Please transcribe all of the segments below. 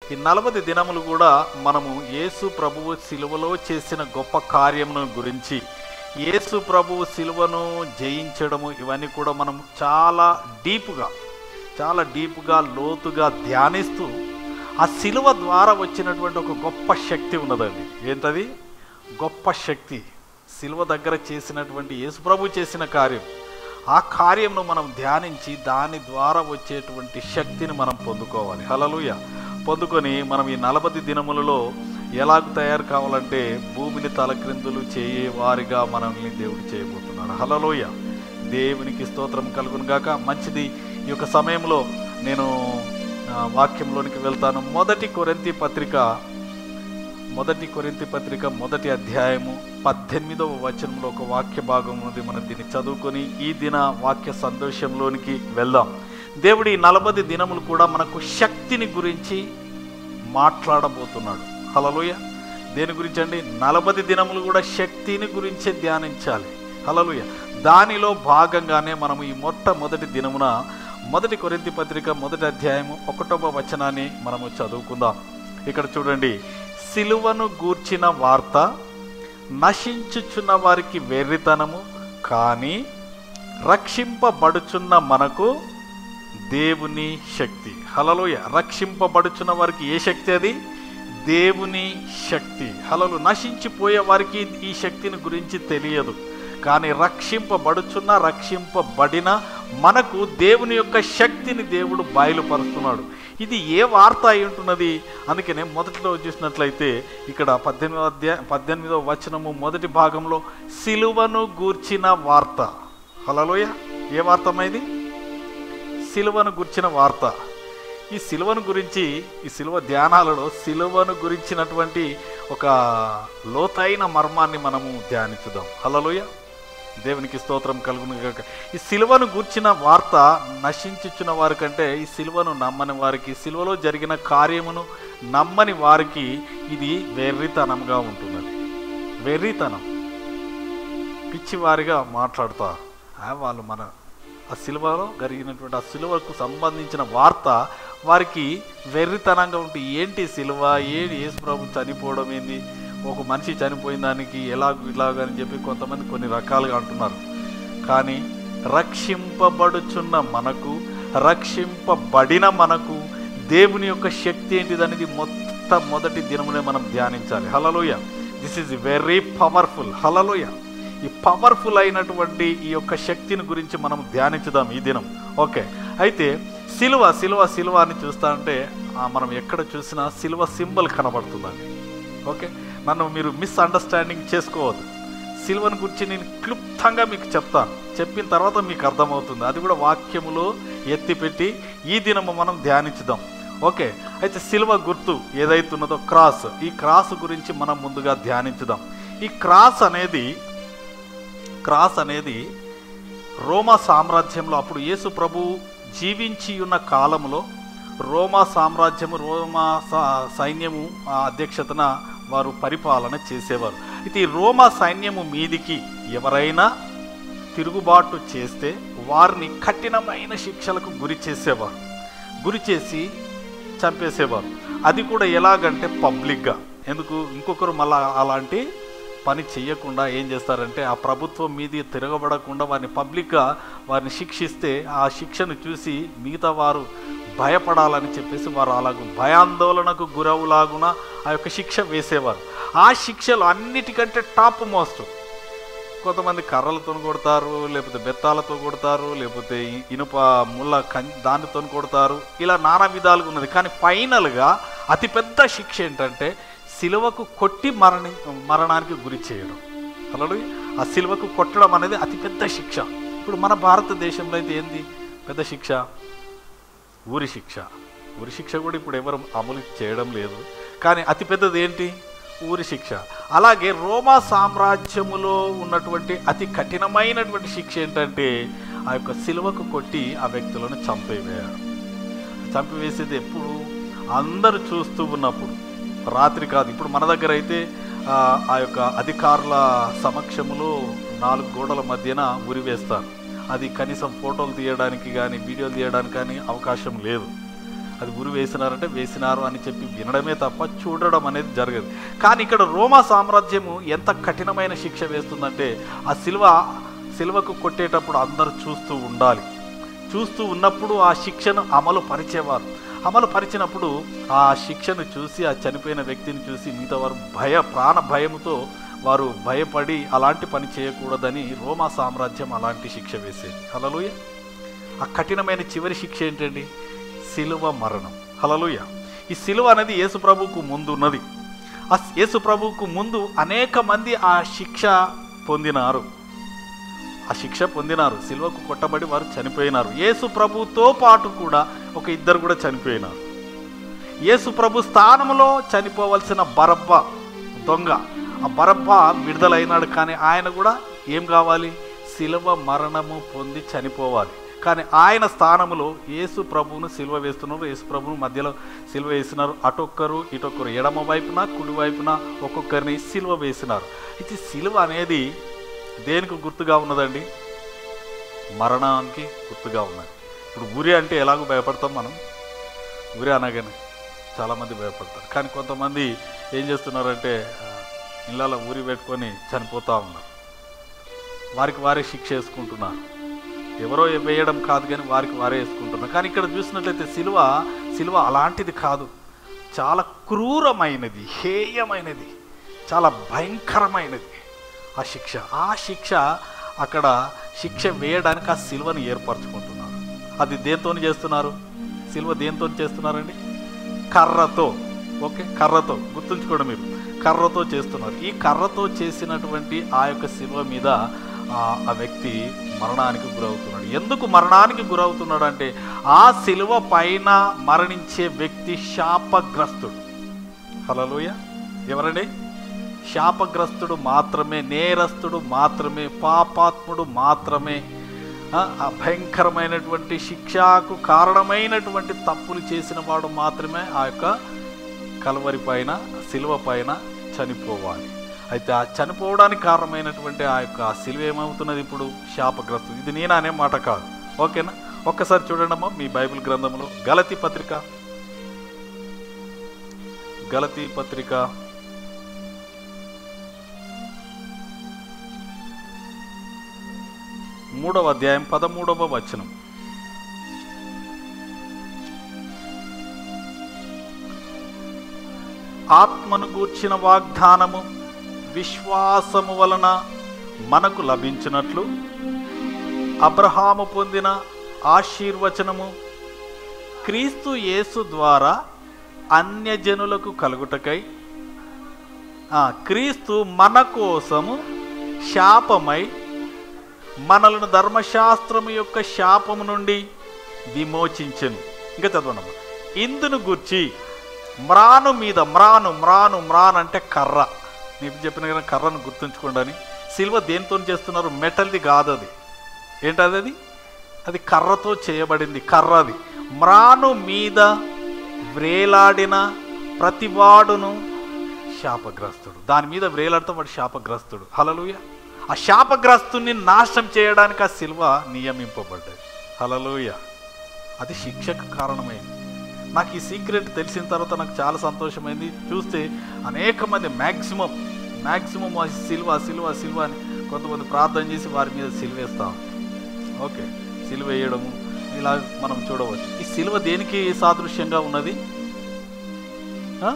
ఈ నలభై దినములు కూడా మనము యేసు ప్రభువు సిలువలో చేసిన గొప్ప కార్యమును గురించి యేసు ప్రభువు సిలువను జయించడము ఇవన్నీ కూడా మనం చాలా డీప్గా చాలా డీప్గా లోతుగా ధ్యానిస్తూ ఆ సిలువ ద్వారా వచ్చినటువంటి ఒక గొప్ప శక్తి ఉన్నదండి ఏంటది గొప్ప శక్తి సిలువ దగ్గర చేసినటువంటి యేసు ప్రభు చేసిన కార్యం ఆ కార్యంను మనం ధ్యానించి దాని ద్వారా వచ్చేటువంటి శక్తిని మనం పొందుకోవాలి హలలుయ పొందుకొని మనం ఈ నలభై దినములలో ఎలాగ తయారు కావాలంటే భూమిని తలక్రిందులు చేయే వారిగా మనల్ని దేవుడు చేయబోతున్నాడు హలలోయ దేవునికి స్తోత్రం కలుగును గాక మంచిది ఈ యొక్క సమయంలో నేను ఆ, వాక్యంలోనికి వెళ్తాను మొదటి కొరింతి పత్రిక మొదటి కొరింతి పత్రిక మొదటి అధ్యాయము పద్దెనిమిదవ వచనంలో ఒక వాక్య భాగం ఉంది మనం దీన్ని చదువుకొని ఈ దిన వాక్య సంతోషంలోనికి వెళ్దాం దేవుడి నలభై దినములు కూడా మనకు శక్తిని గురించి మాట్లాడబోతున్నాడు హలలోయ దేని గురించి అండి నలభై దినములు కూడా శక్తిని గురించే ధ్యానించాలి హలలుయ దానిలో భాగంగానే మనము ఈ మొట్టమొదటి దినమున మొదటి కొరింతి పత్రిక మొదటి అధ్యాయము ఒకటవ వచనాన్ని మనము చదువుకుందాం ఇక్కడ చూడండి సిలువను గూర్చిన వార్త నశించుచున్న వారికి వెర్రితనము కానీ రక్షింపబడుచున్న మనకు దేవుని శక్తి హలలోయ రక్షింపబడుచున్న వారికి ఏ శక్తి అది దేవుని శక్తి హలలు నశించిపోయే వారికి ఈ శక్తిని గురించి తెలియదు కానీ రక్షింపబడుచున్న రక్షింపబడిన మనకు దేవుని యొక్క శక్తిని దేవుడు బయలుపరుస్తున్నాడు ఇది ఏ వార్త అయి ఉంటున్నది అందుకనే మొదటిలో చూసినట్లయితే ఇక్కడ పద్దెనిమిదో అధ్యాయ పద్దెనిమిదో వచనము మొదటి భాగంలో సిలువను గూర్చిన వార్త హలలోయ ఏ వార్త అమ్మా ఇది సిలువను గురించిన వార్త ఈ సిలువను గురించి ఈ సిలువ ధ్యానాలలో సిలువను గురించినటువంటి ఒక లోతైన మర్మాన్ని మనము ధ్యానించుదాం హలలోయ దేవునికి స్తోత్రం కలుగును గాక ఈ సిలువను గూర్చిన వార్త నశించుచున్న వారి కంటే ఈ సిలువను నమ్మని వారికి సిలువలో జరిగిన కార్యమును నమ్మని వారికి ఇది వెర్రితనంగా ఉంటున్నది వెర్రితనం పిచ్చివారిగా మాట్లాడతారు ఆ, వాళ్ళు మన ఆ సిలువలో జరిగినటువంటి ఆ సిలువకు సంబంధించిన వార్త వారికి వెర్రితనంగా ఉంటే ఏంటి సిలువ ఏంటి యేసు ప్రభు చనిపోవడం ఏంది ఒక మనిషి చనిపోయిన దానికి ఎలా ఇలాగని చెప్పి కొంతమంది కొన్ని రకాలుగా అంటున్నారు కానీ రక్షింపబడుచున్న మనకు రక్షింపబడిన మనకు దేవుని యొక్క శక్తి ఏంటిదనేది మొట్టమొదటి దినమునే మనం ధ్యానించాలి హలలోయ దిస్ ఈజ్ వెరీ పవర్ఫుల్ హలలోయ ఈ పవర్ఫుల్ అయినటువంటి ఈ యొక్క శక్తిని గురించి మనం ధ్యానించుదాం ఈ దినం ఓకే అయితే సిలువ సిలువ సిలువ అని చూస్తా అంటే ఆ, మనం ఎక్కడ చూసినా సిలువ సింబల్ కనబడుతుందండి ఓకే నన్ను మీరు మిస్అండర్స్టాండింగ్ చేసుకోవద్దు సిలువను గురించి నేను క్లుప్తంగా మీకు చెప్తాను చెప్పిన తర్వాత మీకు అర్థమవుతుంది అది కూడా వాక్యములో ఎత్తిపెట్టి ఈ దినము మనం ధ్యానించుదాం ఓకే అయితే సిలువ గుర్తు ఏదైతున్నదో క్రాస్ ఈ క్రాస్ గురించి మనం ముందుగా ధ్యానించుదాం ఈ క్రాస్ అనేది క్రాస్ అనేది రోమా సామ్రాజ్యంలో అప్పుడు యేసు ప్రభు జీవించి ఉన్న కాలంలో రోమా సామ్రాజ్యము రోమా స- సైన్యము ఆ అధ్యక్షతన వారు పరిపాలన చేసేవారు అయితే ఈ రోమా సైన్యము మీదికి ఎవరైనా తిరుగుబాటు చేస్తే వారిని కఠినమైన శిక్షలకు గురి చేసేవారు గురి చేసి చంపేసేవారు అది కూడా ఎలాగంటే పబ్లిక్గా ఎందుకు ఇంకొకరు మళ్ళా అలాంటి పని చేయకుండా ఏం చేస్తారంటే ఆ ప్రభుత్వం మీది తిరగబడకుండా వారిని పబ్లిక్గా వారిని శిక్షిస్తే ఆ శిక్షను చూసి మిగతా వారు భయపడాలని చెప్పేసి వారు అలాగ భయాందోళనకు గురవులాగున ఆ యొక్క శిక్ష వేసేవారు ఆ శిక్షలు అన్నిటికంటే టాప్ మోస్ట్ కొంతమంది కర్రలతో కొడతారు లేకపోతే బెత్తాలతో కొడతారు లేకపోతే ఇ- ఇనుప ముళ్ళ కం దానితో కొడతారు ఇలా నానా విధాలుగా ఉన్నది కానీ ఫైనల్గా అతిపెద్ద శిక్ష ఏంటంటే సిలువకు కొట్టి మరణి మరణానికి గురి చేయడం అలాగే ఆ సిలువకు కొట్టడం అనేది అతిపెద్ద శిక్ష ఇప్పుడు మన భారతదేశంలో అయితే ఏంది పెద్ద శిక్ష ఊరి శిక్ష ఊరి శిక్ష కూడా ఇప్పుడు ఎవరు అమలు చేయడం లేదు కానీ అతిపెద్దది ఏంటి ఊరి శిక్ష అలాగే రోమా సామ్రాజ్యములో ఉన్నటువంటి అతి కఠినమైనటువంటి శిక్ష ఏంటంటే ఆ యొక్క సిలువకు కొట్టి ఆ వ్యక్తులను చంపివేయడం చంపివేసేది ఎప్పుడు అందరూ చూస్తూ ఉన్నప్పుడు రాత్రి కాదు ఇప్పుడు మన దగ్గర అయితే ఆ, ఆ యొక్క అధికారుల సమక్షములో నాలుగు గోడల మధ్యన ఉరివేస్తారు అది కనీసం ఫోటోలు తీయడానికి కానీ వీడియోలు తీయడానికి కానీ అవకాశం లేదు అది ఉరి వేసినారంటే వేసినారు అని చెప్పి వినడమే తప్ప చూడడం అనేది జరగదు కానీ ఇక్కడ రోమా సామ్రాజ్యము ఎంత కఠినమైన శిక్ష వేస్తుందంటే ఆ సిల్వ సిల్వకు కొట్టేటప్పుడు అందరూ చూస్తూ ఉండాలి చూస్తూ ఉన్నప్పుడు ఆ శిక్షను అమలు పరిచేవారు అమలు పరిచినప్పుడు ఆ శిక్షను చూసి ఆ చనిపోయిన వ్యక్తిని చూసి మిగతా వారు భయ ప్రాణ భయముతో వారు భయపడి అలాంటి పని చేయకూడదని రోమా సామ్రాజ్యం అలాంటి శిక్ష వేసేది హలలుయ ఆ కఠినమైన చివరి శిక్ష ఏంటండి సిలువ మరణం హలలుయ ఈ సిలువ అనేది యేసు ప్రభువుకు ముందు ఉన్నది ఆ యేసు ప్రభువుకు ముందు అనేక మంది ఆ శిక్ష పొందినారు ఆ శిక్ష పొందినారు సిల్వకు కొట్టబడి వారు చనిపోయినారు యేసు ప్రభుతో పాటు కూడా ఒక ఇద్దరు కూడా చనిపోయినారు యేసు ప్రభు స్థానంలో చనిపోవలసిన బరబ్బ దొంగ ఆ బరబ్బ విడుదలైనాడు కానీ ఆయన కూడా ఏం కావాలి సిలువ మరణము పొంది చనిపోవాలి కానీ ఆయన స్థానంలో యేసు ప్రభువును సిలువ వేస్తున్నారు యేసు ప్రభువును మధ్యలో సిలువ వేసినారు అటొక్కరు ఇటొక్కరు ఎడమ వైపున కుడి వైపున ఒక్కొక్కరిని సిలువ వేసినారు అయితే సిలువ అనేది దేనికి గుర్తుగా ఉన్నదండి మరణానికి గుర్తుగా ఉన్నది ఇప్పుడు ఉరి అంటే ఎలాగో భయపడతాం మనం ఉరి అనగానే చాలామంది భయపడతారు కానీ కొంతమంది ఏం చేస్తున్నారంటే ఆ, ఇళ్ళలో ఊరి పెట్టుకొని చనిపోతూ ఉన్నారు వారికి వారే శిక్ష వేసుకుంటున్నారు ఎవరో వేయడం కాదు కానీ వారికి వారే వేసుకుంటున్నారు కానీ ఇక్కడ చూసినట్లయితే సిలువ సిలువ అలాంటిది కాదు చాలా క్రూరమైనది హేయమైనది చాలా భయంకరమైనది ఆ శిక్ష ఆ శిక్ష అక్కడ శిక్ష వేయడానికి ఆ సిలువను ఏర్పరచుకుంటున్నారు అది దేంతో చేస్తున్నారు సిలువ దేంతో చేస్తున్నారండి కర్రతో ఓకే కర్రతో గుర్తుంచుకోండి మీరు కర్రతో చేస్తున్నారు ఈ కర్రతో చేసినటువంటి ఆ యొక్క శిలువ మీద ఆ ఆ వ్యక్తి మరణానికి గురవుతున్నాడు ఎందుకు మరణానికి గురవుతున్నాడు అంటే ఆ శిలువ పైన మరణించే వ్యక్తి శాపగ్రస్తుడు హలోయ ఎవరండి శాపగ్రస్తుడు మాత్రమే నేరస్తుడు మాత్రమే పాపాత్ముడు మాత్రమే ఆ ఆ భయంకరమైనటువంటి శిక్షకు కారణమైనటువంటి తప్పులు చేసిన వాడు మాత్రమే ఆ యొక్క కలవరి పైన సిలువ పైన చనిపోవాలి అయితే ఆ చనిపోవడానికి కారణమైనటువంటి ఆ యొక్క ఆ సిలువ ఏమవుతున్నది ఇప్పుడు శాపగ్రస్తుడు ఇది నేను అనే మాట కాదు ఓకేనా ఒక్కసారి చూడండమ్మా మీ బైబిల్ గ్రంథంలో గలతి పత్రిక గలతి పత్రిక మూడవ అధ్యాయం పదమూడవ వచనం ఆత్మను గూర్చిన వాగ్దానము విశ్వాసము వలన మనకు లభించినట్లు అబ్రహాము పొందిన ఆశీర్వచనము క్రీస్తు యేసు ద్వారా అన్యజనులకు కలుగుటకై ఆ, క్రీస్తు మన కోసము శాపమై మనలను ధర్మశాస్త్రము యొక్క శాపము నుండి విమోచించెను ఇంకా చదవండి ఇందును గుర్చి మ్రాను మీద మ్రాను మ్రాను మ్రాన్ అంటే కర్ర నీకు చెప్పిన కదా కర్రను గుర్తుంచుకోండి అని సిల్వ దేనితో చేస్తున్నారు మెటల్ది కాదు అది ఏంటది అది అది కర్రతో చేయబడింది కర్రది మ్రాను మీద వ్రేలాడిన ప్రతివాడును శాపగ్రస్తుడు దాని మీద వ్రేలాడితే వాడు శాపగ్రస్తుడు హలలుయ ఆ శాపగ్రస్తుని నాశనం చేయడానికి ఆ శిల్వ నియమింపబడ్డది హలలుయ అది శిక్షకు కారణమైంది నాకు ఈ సీక్రెట్ తెలిసిన తర్వాత నాకు చాలా సంతోషమైంది చూస్తే అనేక మంది మ్యాక్సిమం మ్యాక్సిమం ఆ సిల్వ సిల్వ సిల్వ అని కొంతమంది ప్రార్థన చేసి వారి మీద సిల్వేస్తాం ఓకే సిలువ వేయడము ఇలా మనం చూడవచ్చు ఈ సిలువ దేనికి సాదృశ్యంగా ఉన్నది ఆ?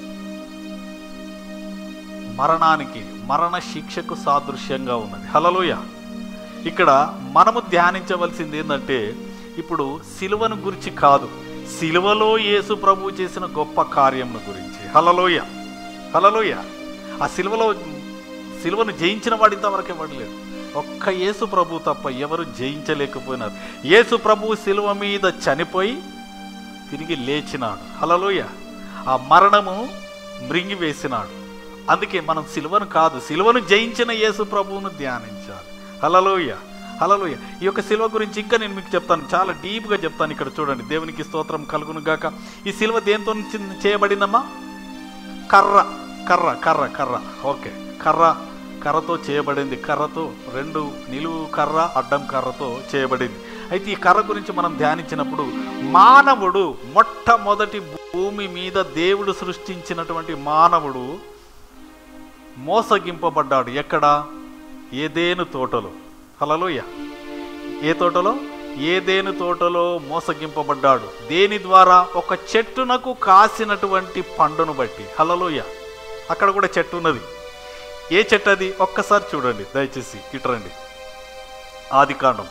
మరణానికి మరణ శిక్షకు సాదృశ్యంగా ఉన్నది హలలోయ ఇక్కడ మనము ధ్యానించవలసింది ఏంటంటే ఇప్పుడు సిలువను గురించి కాదు సిలువలో యేసు ప్రభువు చేసిన గొప్ప కార్యమును గురించి హలలోయ హలలోయ ఆ సిలువలో సిలువను జయించిన వాడు ఇంతవరకు ఇవ్వడలేదు ఒక్క యేసు ప్రభు తప్ప ఎవరు జయించలేకపోయినారు యేసు ప్రభు సిలువ మీద చనిపోయి తిరిగి లేచినాడు హలలోయ ఆ మరణము మృంగి వేసినాడు అందుకే మనం సిలువను కాదు సిలువను జయించిన యేసు ప్రభువును ధ్యానించాలి హలలోయ హలలోయ ఈ యొక్క సిలువ గురించి ఇంకా నేను మీకు చెప్తాను చాలా డీప్గా చెప్తాను ఇక్కడ చూడండి దేవునికి స్తోత్రం కలుగును గాక ఈ సిలువ దేంతో చి- చేయబడిందమ్మా కర్ర కర్ర కర్ర కర్ర ఓకే కర్ర కర్రతో చేయబడింది కర్రతో రెండు నిలువు కర్ర అడ్డం కర్రతో చేయబడింది అయితే ఈ కర్ర గురించి మనం ధ్యానించినప్పుడు మానవుడు మొట్టమొదటి భూమి మీద దేవుడు సృష్టించినటువంటి మానవుడు మోసగింపబడ్డాడు ఎక్కడ ఏదేను తోటలో హలలోయ ఏ తోటలో ఏదేను తోటలో మోసగింపబడ్డాడు దేని ద్వారా ఒక చెట్టునకు కాసినటువంటి పండును బట్టి హలలోయ అక్కడ కూడా చెట్టు ఉన్నది ఏ చెట్టు అది ఒక్కసారి చూడండి దయచేసి ఇటరండి ఆది కాండం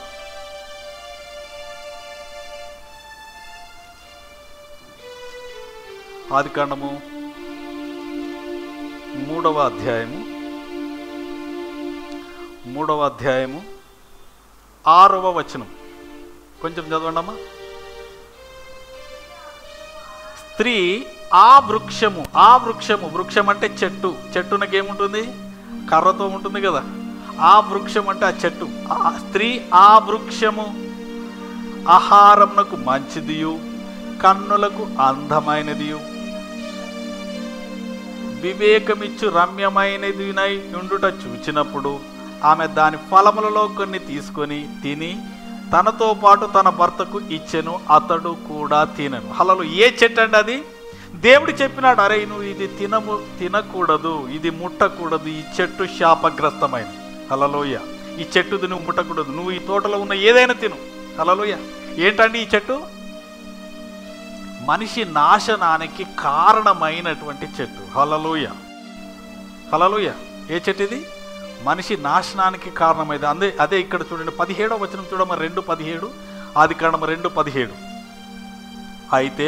ఆది కాండము మూడవ అధ్యాయము మూడవ అధ్యాయము ఆరవ వచనం కొంచెం చదవండి అమ్మా స్త్రీ ఆ వృక్షము ఆ వృక్షము వృక్షం అంటే చెట్టు చెట్టునకి ఏముంటుంది కర్రతో ఉంటుంది కదా ఆ వృక్షం అంటే ఆ చెట్టు ఆ స్త్రీ ఆ వృక్షము ఆహారమునకు మంచిదియు కన్నులకు అందమైనదియు వివేకమిచ్చు రమ్యమైనదినై ఉండుట చూచినప్పుడు ఆమె దాని ఫలములలో కొన్ని తీసుకొని తిని తనతో పాటు తన భర్తకు ఇచ్చెను అతడు కూడా తినను హలలో ఏ చెట్టు అండి అది దేవుడు చెప్పినాడు అరే నువ్వు ఇది తినము తినకూడదు ఇది ముట్టకూడదు ఈ చెట్టు శాపగ్రస్తమైనది హలలోయ ఈ చెట్టుది నువ్వు ముట్టకూడదు నువ్వు ఈ తోటలో ఉన్న ఏదైనా తిను హలలోయ ఏంటండి ఈ చెట్టు మనిషి నాశనానికి కారణమైనటువంటి చెట్టు హలలోయ హలలోయ ఏ చెట్టు ఇది మనిషి నాశనానికి కారణమైంది అదే అదే ఇక్కడ చూడండి పదిహేడో వచనం చూడమ్మ రెండు పదిహేడు ఆది కాండం రెండు పదిహేడు అయితే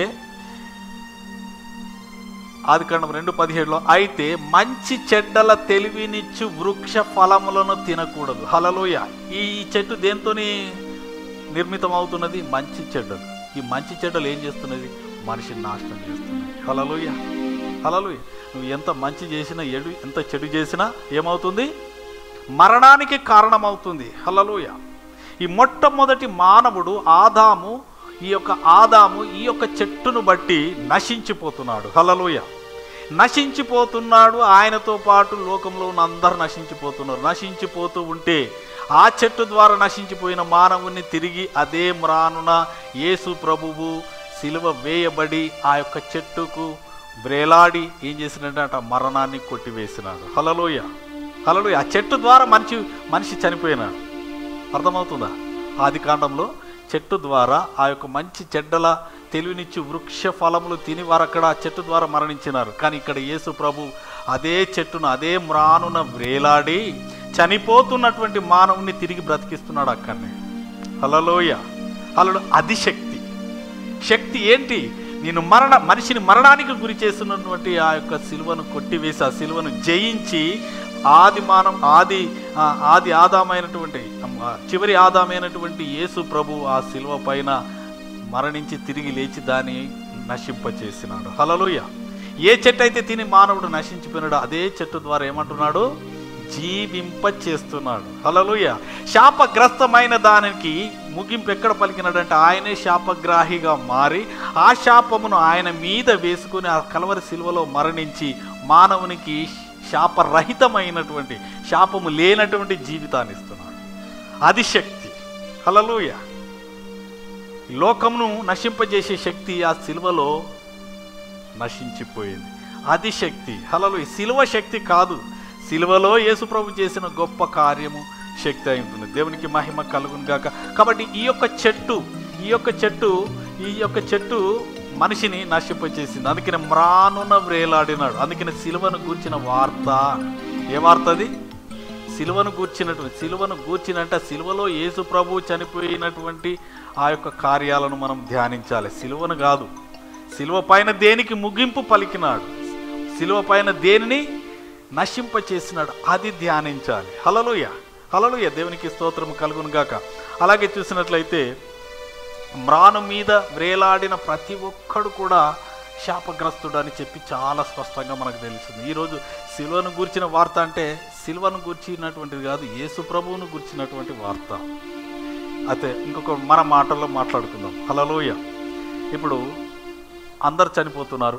ఆది కాండం రెండు పదిహేడులో అయితే మంచి చెడ్డల తెలివినిచ్చు వృక్ష ఫలములను తినకూడదు హలలోయ ఈ చెట్టు దేంతోని నిర్మితం అవుతున్నది మంచి చెడ్డలు ఈ మంచి చెడ్డలు ఏం చేస్తున్నది మనిషిని నాశనం చేస్తున్నది హలలోయ హలలోయ నువ్వు ఎంత మంచి చేసినా ఎడు ఎంత చెడు చేసినా ఏమవుతుంది మరణానికి కారణమవుతుంది హలలోయ ఈ మొట్టమొదటి మానవుడు ఆదాము ఈ యొక్క ఆదాము ఈ యొక్క చెట్టును బట్టి నశించిపోతున్నాడు హలలోయ నశించిపోతున్నాడు ఆయనతో పాటు లోకంలో ఉన్న అందరు నశించిపోతున్నారు నశించిపోతూ ఉంటే ఆ చెట్టు ద్వారా నశించిపోయిన మానవుని తిరిగి అదే మ్రానున యేసు ప్రభువు సిలువ వేయబడి ఆ యొక్క చెట్టుకు బ్రేలాడి ఏం చేసినట్టు ఆ మరణాన్ని కొట్టివేసినాడు హలలోయ హలలోయ ఆ చెట్టు ద్వారా మనిషి మనిషి చనిపోయినాడు అర్థమవుతుందా ఆది కాండంలో చెట్టు ద్వారా ఆ యొక్క మంచి చెడ్డల తెలివినిచ్చి వృక్ష ఫలములు తిని వారు అక్కడ ఆ చెట్టు ద్వారా మరణించినారు కానీ ఇక్కడ యేసు ప్రభు అదే చెట్టును అదే మ్రానున వ్రేలాడి చనిపోతున్నటువంటి మానవుని తిరిగి బ్రతికిస్తున్నాడు అక్కడనే హలలోయ హలలు అది శక్తి శక్తి ఏంటి నేను మరణ మనిషిని మరణానికి గురి చేస్తున్నటువంటి ఆ యొక్క సిలువను కొట్టివేసి ఆ సిలువను జయించి ఆది మానం ఆది ఆ, ఆది ఆదామైనటువంటి ఆ, చివరి ఆదామైనటువంటి యేసు ప్రభు ఆ సిలువ పైన మరణించి తిరిగి లేచి దాన్ని నశింపచేసినాడు హలలోయ ఏ చెట్టు అయితే తిని మానవుడు నశించిపోయినాడు అదే చెట్టు ద్వారా ఏమంటున్నాడు జీవింప చేస్తున్నాడు హలలుయ శాపగ్రస్తమైన దానికి ముగింపు ఎక్కడ పలికినాడంటే ఆయనే శాపగ్రాహిగా మారి ఆ శాపమును ఆయన మీద వేసుకుని ఆ కలవరి శిలువలో మరణించి మానవునికి శాపరహితమైనటువంటి శాపము లేనటువంటి జీవితాన్ని ఇస్తున్నాడు అది శక్తి హలలుయ లోకమును నశింపజేసే శక్తి ఆ సిలువలో నశించిపోయింది అది శక్తి హలలు సిలువ శక్తి కాదు సిలువలో యేసుప్రభు చేసిన గొప్ప కార్యము శక్తి అయి ఉంటుంది దేవునికి మహిమ కలుగును గాక కాబట్టి ఈ యొక్క చెట్టు ఈ యొక్క చెట్టు ఈ యొక్క చెట్టు మనిషిని నశింపచేసింది అందుకని మ్రానున వ్రేలాడినాడు అందుకని సిలువను గూర్చిన వార్త ఏ వార్త అది సిలువను గూర్చినటువంటి సిలువను గూర్చినంటే సిలువలో యేసు ప్రభు చనిపోయినటువంటి ఆ యొక్క కార్యాలను మనం ధ్యానించాలి సిలువను కాదు సిలువ పైన దేనికి ముగింపు పలికినాడు సిలువ పైన దేనిని నశింప చేసినాడు అది ధ్యానించాలి హలలుయ హలలుయ దేవునికి స్తోత్రం కలుగును గాక అలాగే చూసినట్లయితే మ్రాను మీద వ్రేలాడిన ప్రతి ఒక్కడు కూడా శాపగ్రస్తుడు అని చెప్పి చాలా స్పష్టంగా మనకు తెలుస్తుంది ఈరోజు సిల్వను గూర్చిన వార్త అంటే సిల్వను గూర్చినటువంటిది కాదు యేసు ప్రభువును గూర్చినటువంటి వార్త అయితే ఇంకొక మన మాటల్లో మాట్లాడుకుందాం హలలోయ ఇప్పుడు అందరు చనిపోతున్నారు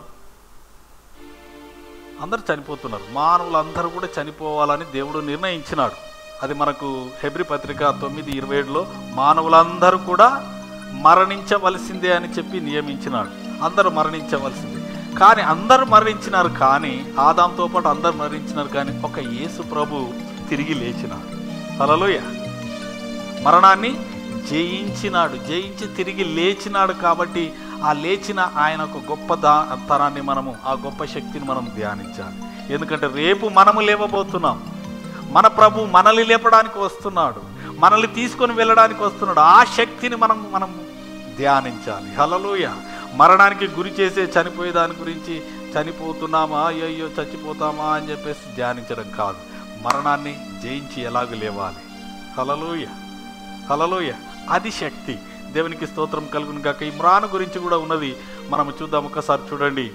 అందరు చనిపోతున్నారు మానవులు అందరూ కూడా చనిపోవాలని దేవుడు నిర్ణయించినాడు అది మనకు హెబ్రి పత్రిక తొమ్మిది ఇరవై ఏడులో మానవులందరూ కూడా మరణించవలసిందే అని చెప్పి నియమించినాడు అందరూ మరణించవలసిందే కానీ అందరూ మరణించినారు కానీ ఆదాంతో పాటు అందరూ మరణించినారు కానీ ఒక యేసు ప్రభు తిరిగి లేచినాడు హల్లెలూయా మరణాన్ని జయించినాడు జయించి తిరిగి లేచినాడు కాబట్టి ఆ లేచిన ఆయన ఒక గొప్ప దా తరాన్ని మనము ఆ గొప్ప శక్తిని మనం ధ్యానించాలి ఎందుకంటే రేపు మనము లేవబోతున్నాం మన ప్రభు మనల్ని లేపడానికి వస్తున్నాడు మనల్ని తీసుకొని వెళ్ళడానికి వస్తున్నాడు ఆ శక్తిని మనం మనం ధ్యానించాలి హలలోయ మరణానికి గురి చేసే చనిపోయే దాని గురించి చనిపోతున్నామా అయ్యో చచ్చిపోతామా అని చెప్పేసి ధ్యానించడం కాదు మరణాన్ని జయించి ఎలాగ లేవాలి హలలోయ హలలోయ అది శక్తి దేవునికి స్తోత్రం కలుగును గాక ఈ మ్రాను గురించి కూడా ఉన్నది మనం చూద్దాం ఒకసారి చూడండి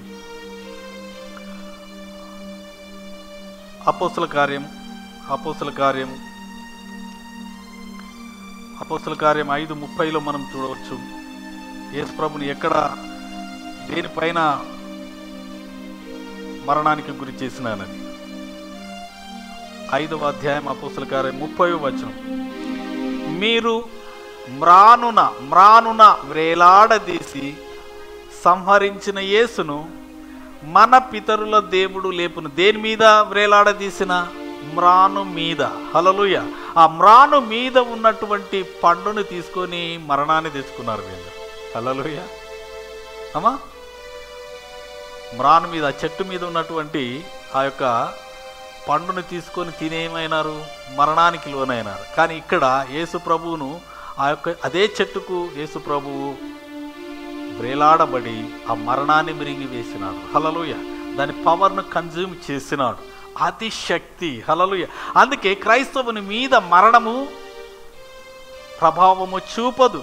అపోస్తుల కార్యం అపోస్తుల కార్యం అపోస్తుల కార్యం ఐదు ముప్పైలో మనం చూడవచ్చు యేసు ప్రభుని ఎక్కడ దేనిపైన మరణానికి గురి చేసినానని ఐదవ అధ్యాయం అపోస్తుల కార్యం ముప్పై వచనం మీరు మ్రానున మ్రానున వ్రేలాడదీసి సంహరించిన యేసును మన పితరుల దేవుడు లేపును దేని మీద వ్రేలాడదీసిన మ్రాను మీద హలలుయ ఆ మ్రాను మీద ఉన్నటువంటి పండుని తీసుకొని మరణాన్ని తెచ్చుకున్నారు వీళ్ళు హలలుయ అమ్మా మ్రాను మీద ఆ చెట్టు మీద ఉన్నటువంటి ఆ యొక్క పండుని తీసుకొని తినేమైనారు మరణానికి లోనైనారు కానీ ఇక్కడ యేసు ప్రభువును ఆ యొక్క అదే చెట్టుకు యేసు ప్రభువు వ్రేలాడబడి ఆ మరణాన్ని మిరిగి వేసినాడు హలలుయ దాని పవర్ను కన్జ్యూమ్ చేసినాడు అతి శక్తి హలలుయ అందుకే క్రైస్తవుని మీద మరణము ప్రభావము చూపదు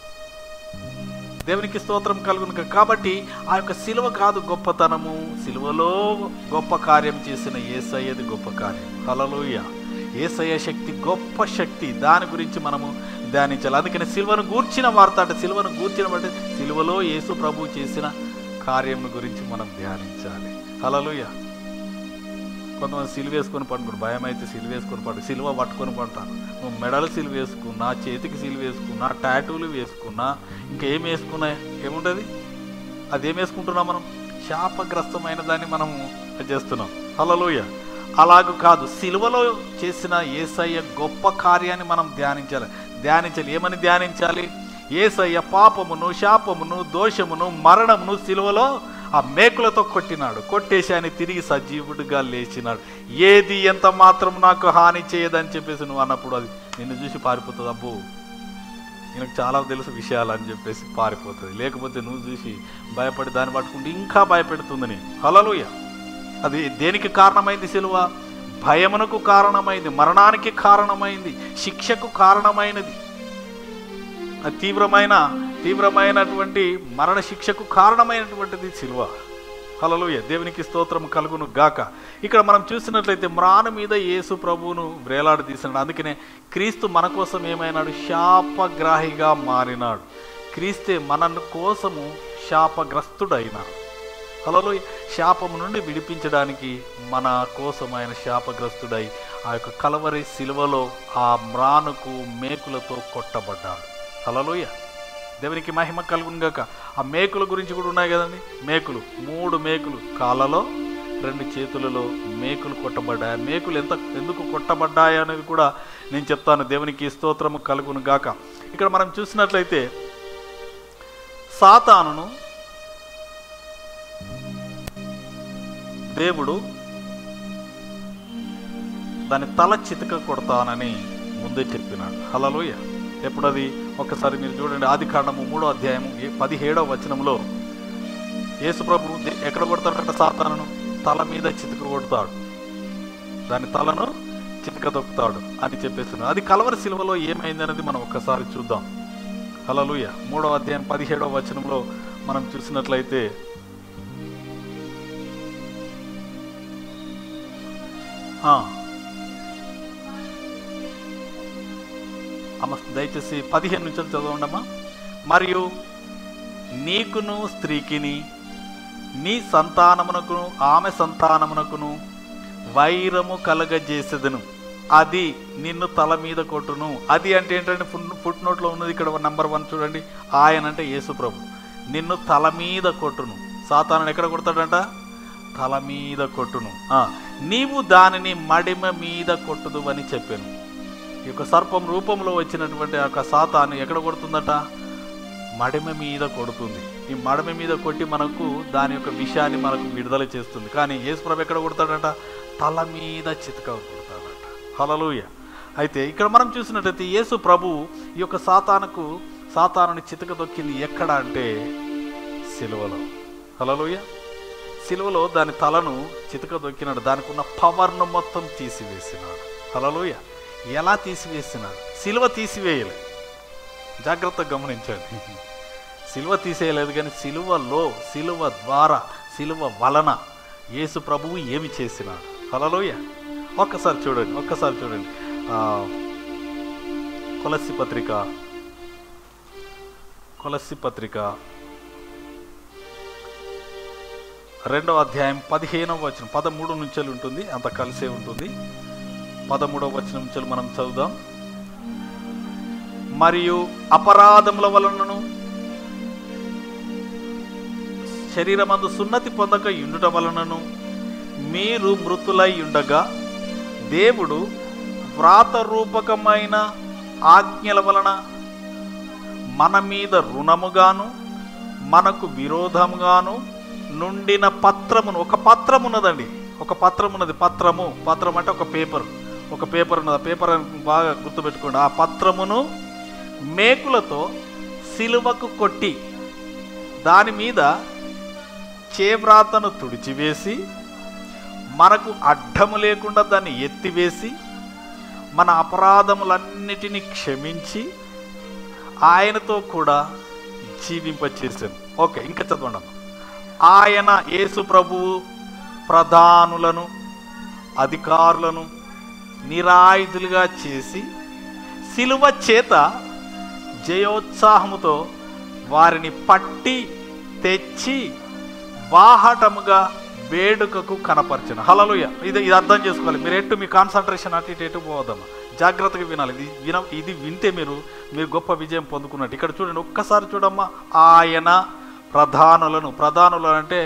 దేవునికి స్తోత్రం కలుగును కాబట్టి ఆ యొక్క సిలువ కాదు గొప్పతనము సిలువలో గొప్ప కార్యం చేసిన ఏసయ్యది గొప్ప కార్యం హలలోయ ఏసయ్య శక్తి గొప్ప శక్తి దాని గురించి మనము ధ్యానించాలి అందుకని సిలువను గూర్చిన వార్త అంటే సిలువను గూర్చిన అంటే సిలువలో యేసు ప్రభు చేసిన కార్యం గురించి మనం ధ్యానించాలి హలలుయ కొంతమంది సిలువ వేసుకొని పండుకుంటారు భయం అయితే సిలువ వేసుకొని పండు సిలువ పట్టుకొని పంటారు నువ్వు మెడలు సిలువ వేసుకున్నా చేతికి సిలువ వేసుకున్నా టాటూలు వేసుకున్నా ఇంకా ఏం వేసుకున్నా ఏముంటుంది అది ఏం వేసుకుంటున్నాం మనం శాపగ్రస్తమైన దాన్ని మనము చేస్తున్నాం హలలోయ అలాగూ కాదు సిలువలో చేసిన ఏసయ్య గొప్ప కార్యాన్ని మనం ధ్యానించాలి ధ్యానించాలి ఏమని ధ్యానించాలి ఏసయ్య పాపమును శాపమును దోషమును మరణమును సిలువలో ఆ మేకులతో కొట్టినాడు కొట్టేసి ఆయన తిరిగి సజీవుడిగా లేచినాడు ఏది ఎంత మాత్రం నాకు హాని చేయదని చెప్పేసి నువ్వు అన్నప్పుడు అది నిన్ను చూసి పారిపోతుంది అబ్బో ఈయనకు చాలా తెలుసు విషయాలు అని చెప్పేసి పారిపోతుంది లేకపోతే నువ్వు చూసి భయపడి దాన్ని పట్టుకుంటే ఇంకా భయపెడుతుంది నేను హలలుయ అది దేనికి కారణమైంది సిలువ భయమునకు కారణమైంది మరణానికి కారణమైంది శిక్షకు కారణమైనది అది తీవ్రమైన తీవ్రమైనటువంటి మరణ శిక్షకు కారణమైనటువంటిది సిలువ హలలుయ దేవునికి స్తోత్రం కలుగును గాక ఇక్కడ మనం చూసినట్లయితే మ్రాను మీద యేసు ప్రభువును వ్రేలాడి తీసినాడు అందుకనే క్రీస్తు మన కోసం ఏమైనాడు శాపగ్రాహిగా మారినాడు క్రీస్తే మన కోసము శాపగ్రస్తుడైనాడు హలో శాపము నుండి విడిపించడానికి మన కోసం ఆయన శాపగ్రస్తుడై ఆ యొక్క కలవరి శిలువలో ఆ మ్రానుకు మేకులతో కొట్టబడ్డాడు హలలోయ దేవునికి మహిమ కలుగునుగాక ఆ మేకుల గురించి కూడా ఉన్నాయి కదండి మేకులు మూడు మేకులు కాళ్ళలో రెండు చేతులలో మేకులు కొట్టబడ్డాయి ఆ మేకులు ఎంత ఎందుకు కొట్టబడ్డాయి అనేది కూడా నేను చెప్తాను దేవునికి స్తోత్రము కలుగును గాక ఇక్కడ మనం చూసినట్లయితే సాతానును దేవుడు దాని తల చితక కొడతానని ముందే చెప్పినాడు హలలోయ ఎప్పుడు అది ఒకసారి మీరు చూడండి ఆది కాండము మూడో అధ్యాయము ఏ- పదిహేడవ వచనంలో యేసుప్రభు దే- ఎక్కడ కొడతాడంటే సాతానును తల మీద చితక కొడతాడు దాని తలను చితక దొక్కుతాడు అని చెప్పేస్తున్నాడు అది కలవరి శిలువలో ఏమైంది అనేది మనం ఒక్కసారి చూద్దాం హలలుయ మూడవ అధ్యాయం పదిహేడవ వచనంలో మనం చూసినట్లయితే ఆ. అమ్మ దయచేసి పదిహేను నుంచి చదవండమ్మా మరియు నీకును స్త్రీకిని నీ సంతానమునకును ఆమె సంతానమునకును వైరము కలగజేసేదను అది నిన్ను తల మీద కొట్టును అది అంటే ఏంటంటే ఫుట్ ఫుట్ నోట్లో ఉన్నది ఇక్కడ నెంబర్ వన్ చూడండి ఆయన అంటే యేసు ప్రభు నిన్ను తల మీద కొట్టును సాతాను ఎక్కడ కొడతాడంట తల మీద కొట్టును ఆ, నీవు దానిని మడిమ మీద కొట్టుదు అని చెప్పాను ఈ యొక్క సర్పం రూపంలో వచ్చినటువంటి ఆ యొక్క సాతాను ఎక్కడ కొడుతుందట మడిమ మీద కొడుతుంది ఈ మడమ మీద కొట్టి మనకు దాని యొక్క విషయాన్ని మనకు విడుదల చేస్తుంది కానీ యేసుప్రభు ఎక్కడ కొడతాడంట తల మీద చితక కొడతాడంట హలలుయ అయితే ఇక్కడ మనం చూసినట్టయితే యేసు ప్రభు ఈ యొక్క సాతానుకు సాతానుని చితక దొక్కింది ఎక్కడ అంటే సిలువలో హలలుయ సిలువలో దాని తలను చితక దొక్కినాడు దానికి ఉన్న పవర్ను మొత్తం తీసివేసినాడు హలలుయ ఎలా తీసివేసినాడు సిలువ తీసివేయలే జాగ్రత్తగా గమనించండి సిలువ తీసేయలేదు కానీ సిలువలో సిలువ ద్వారా సిలువ వలన యేసు ప్రభువు ఏమి చేసినాడు హలలోయ ఒక్కసారి చూడండి ఒక్కసారి చూడండి ఆ, కొలస్సి పత్రిక కొలస్సి పత్రిక రెండవ అధ్యాయం పదిహేనవ వచనం పదమూడు నుంచెలు ఉంటుంది అంత కలిసే ఉంటుంది పదమూడవ వచనం నుంచి మనం చదువుదాం మరియు అపరాధముల వలనను శరీరమందు సున్నతి పొందక ఉండుట వలనను మీరు మృతులై ఉండగా దేవుడు వ్రాతరూపకమైన ఆజ్ఞల వలన మన మీద రుణముగాను మనకు విరోధముగాను నుండిన పత్రమును ఒక పత్రం ఉన్నదండి ఒక పత్రం ఉన్నది పత్రము పత్రం అంటే ఒక పేపర్ ఒక పేపర్ ఉన్నది ఆ పేపర్ అని బాగా గుర్తుపెట్టుకోండి ఆ పత్రమును మేకులతో సిలువకు కొట్టి దాని మీద చేవ్రాతను తుడిచివేసి మనకు అడ్డము లేకుండా దాన్ని ఎత్తివేసి మన అపరాధములన్నిటినీ క్షమించి ఆయనతో కూడా జీవింపచేశాను ఓకే ఇంకా చదవండి అమ్మ. ఆయన యేసు ప్రభువు ప్రధానులను అధికారులను నిరాయుధులుగా చేసి సిలువ చేత జయోత్సాహముతో వారిని పట్టి తెచ్చి బాహటముగా వేడుకకు కనపరచను హలలుయ ఇది ఇది అర్థం చేసుకోవాలి మీరు ఎటు మీ కాన్సన్ట్రేషన్ అటు ఇటు ఎటు పోవద్దమ్మా జాగ్రత్తగా వినాలి ఇది విన ఇది వింటే మీరు మీరు గొప్ప విజయం పొందుకున్నట్టు ఇక్కడ చూడండి ఒక్కసారి చూడమ్మా ఆయన ప్రధానులను ప్రధానులు అంటే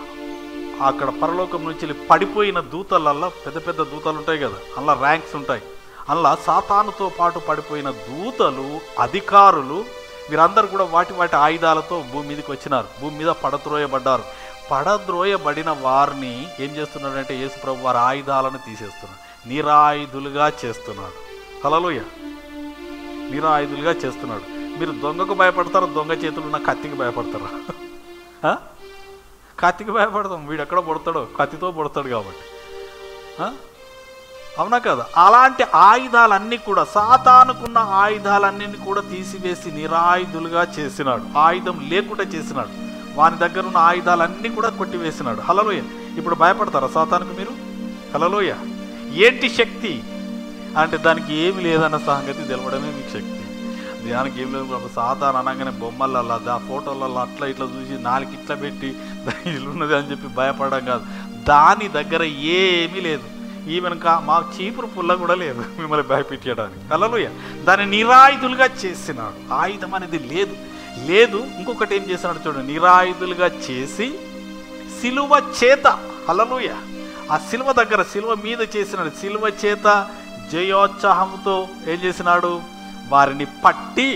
అక్కడ పరలోకం నుంచి వెళ్ళి పడిపోయిన దూతలల్లో పెద్ద పెద్ద దూతలు ఉంటాయి కదా అందులో ర్యాంక్స్ ఉంటాయి అందులో సాతానుతో పాటు పడిపోయిన దూతలు అధికారులు వీరందరూ కూడా వాటి వాటి ఆయుధాలతో భూమి మీదకి వచ్చినారు భూమి మీద పడద్రోయబడ్డారు పడద్రోయబడిన వారిని ఏం చేస్తున్నాడంటే యేసుప్రభు వారి ఆయుధాలను తీసేస్తున్నాడు నిరాయుధులుగా చేస్తున్నాడు హలలోయ నిరాయుధులుగా చేస్తున్నాడు మీరు దొంగకు భయపడతారు దొంగ చేతులు ఉన్న కత్తికి భయపడతారా ఆ? కత్తికి భయపడతాం వీడు ఎక్కడ పొడతాడో కత్తితో పొడతాడు కాబట్టి ఆ? అవునా కదా అలాంటి ఆయుధాలన్నీ కూడా సాతానుకున్న ఆయుధాలన్నీ కూడా తీసివేసి నిరాయుధులుగా చేసినాడు ఆయుధం లేకుండా చేసినాడు వాని దగ్గర ఉన్న ఆయుధాలన్నీ కూడా కొట్టివేసినాడు హలలోయ ఇప్పుడు భయపడతారా సాతానుకు మీరు హలలోయ ఏంటి శక్తి అంటే దానికి ఏమి లేదన్న సంగతి తెలవడమే మీకు శక్తి దానికి ఏం లేదు ప్రభు సాతాను అనగానే బొమ్మలల్లా ఆ ఫోటోలలో అట్లా ఇట్లా చూసి నాలుగు ఇట్లా పెట్టి దాని ఇల్లు ఉన్నది అని చెప్పి భయపడడం కాదు దాని దగ్గర ఏమీ లేదు ఈవెన్ కా మా చీపురు పుల్ల కూడా లేదు మిమ్మల్ని భయపెట్టడానికి కలలోయ దాన్ని నిరాయుధులుగా చేసినాడు ఆయుధం అనేది లేదు లేదు ఇంకొకటి ఏం చేసినాడు చూడండి నిరాయుధులుగా చేసి సిలువ చేత హలలుయ ఆ సిలువ దగ్గర సిలువ మీద చేసినాడు సిలువ చేత జయోత్సాహంతో ఏం చేసినాడు వారిని పట్టి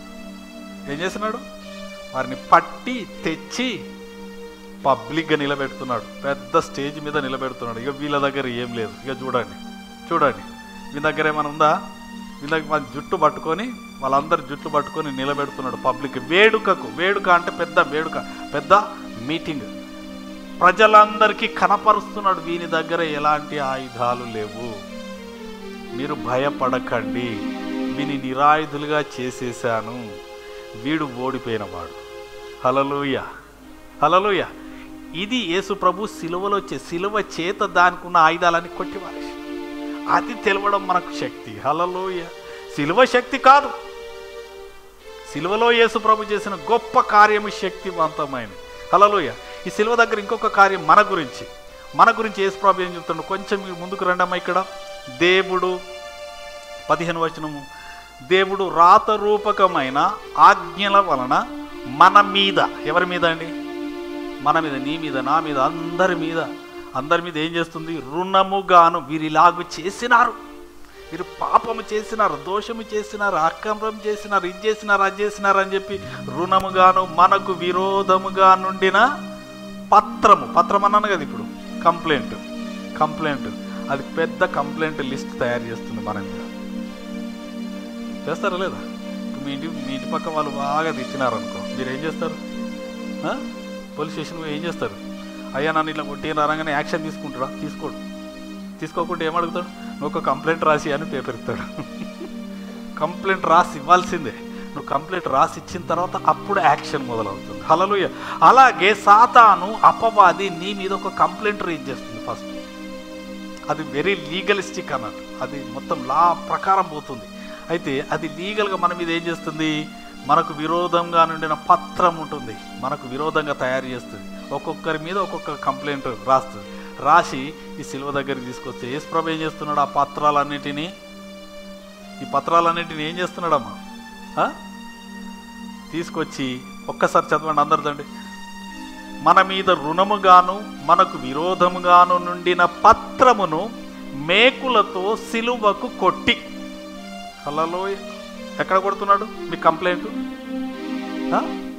ఏం చేసినాడు వారిని పట్టి తెచ్చి పబ్లిక్గా నిలబెడుతున్నాడు పెద్ద స్టేజ్ మీద నిలబెడుతున్నాడు ఇక వీళ్ళ దగ్గర ఏం లేదు ఇక చూడండి చూడండి మీ దగ్గర ఏమైనా ఉందా వీళ్ళ దగ్గర మన జుట్టు పట్టుకొని వాళ్ళందరు జుట్టు పట్టుకొని నిలబెడుతున్నాడు పబ్లిక్ వేడుకకు వేడుక అంటే పెద్ద వేడుక పెద్ద మీటింగ్ ప్రజలందరికీ కనపరుస్తున్నాడు వీని దగ్గర ఎలాంటి ఆయుధాలు లేవు మీరు భయపడకండి వీని నిరాయుధులుగా చేసేసాను వీడు ఓడిపోయినవాడు హలలుయ హలలుయ ఇది యేసు ప్రభు సిలువలో చే సిలువ చేత దానికి ఉన్న ఆయుధాలని కొట్టివారేసి అది తెలవడం మనకు శక్తి హలలోయ సిలువ శక్తి కాదు సిలువలో యేసు ప్రభు చేసిన గొప్ప కార్యము శక్తివంతమైనది హలలోయ ఈ సిలువ దగ్గర ఇంకొక కార్యం మన గురించి మన గురించి యేసు ప్రభు ఏం చెప్తున్నాడు కొంచెం మీరు ముందుకు రండమ్మా ఇక్కడ దేవుడు పదిహేను వచనము దేవుడు రాతరూపకమైన ఆజ్ఞల వలన మన మీద ఎవరి మీద అండి మన మీద నీ మీద నా మీద అందరి మీద అందరి మీద ఏం చేస్తుంది రుణముగాను వీరిలాగు చేసినారు వీరు పాపము చేసినారు దోషము చేసినారు అక్రమం చేసినారు ఇది చేసినారు అది చేసినారు అని చెప్పి రుణముగాను మనకు విరోధముగా నుండిన పత్రము పత్రం అన్నాను కదా ఇప్పుడు కంప్లైంట్ కంప్లైంట్ అది పెద్ద కంప్లైంట్ లిస్ట్ తయారు చేస్తుంది మన మీద చేస్తారా లేదా ఇప్పుడు మీ ఇంటి మీ ఇంటి పక్క వాళ్ళు బాగా తిట్టినారు అనుకో మీరు ఏం చేస్తారు ఆ? పోలీస్ స్టేషన్ పోయి ఏం చేస్తారు అయ్యా నన్ను ఇట్లా కొట్టిన రాగానే యాక్షన్ తీసుకుంటారా తీసుకోడు తీసుకోకుండా ఏమడుగుతాడు నువ్వు ఒక కంప్లైంట్ రాసి అని పేపర్ ఇస్తాడు కంప్లైంట్ రాసి ఇవ్వాల్సిందే నువ్వు కంప్లైంట్ రాసి ఇచ్చిన తర్వాత అప్పుడు యాక్షన్ మొదలవుతుంది హలలుయ అలాగే సాతాను అపవాది నీ మీద ఒక కంప్లైంట్ రీచ్ చేస్తుంది ఫస్ట్ అది వెరీ లీగలిస్టిక్ అన్నట్టు అది మొత్తం లా ప్రకారం పోతుంది అయితే అది లీగల్గా మన మీద ఏం చేస్తుంది మనకు విరోధంగా నుండిన పత్రం ఉంటుంది మనకు విరోధంగా తయారు చేస్తుంది ఒక్కొక్కరి మీద ఒక్కొక్క కంప్లైంట్ రాస్తుంది రాసి ఈ శిల్వ దగ్గరికి తీసుకొస్తే యేసుప్రభు ఏం చేస్తున్నాడు ఆ పత్రాలన్నిటినీ ఈ పత్రాలన్నిటిని ఏం చేస్తున్నాడమ్మా ఆ? తీసుకొచ్చి ఒక్కసారి చదవండి అందరిదండి మన మీద రుణముగాను మనకు విరోధముగాను నుండిన పత్రమును మేకులతో సిలువకు కొట్టి హలలో ఎక్కడ కొడుతున్నాడు మీ కంప్లైంట్ ఆ?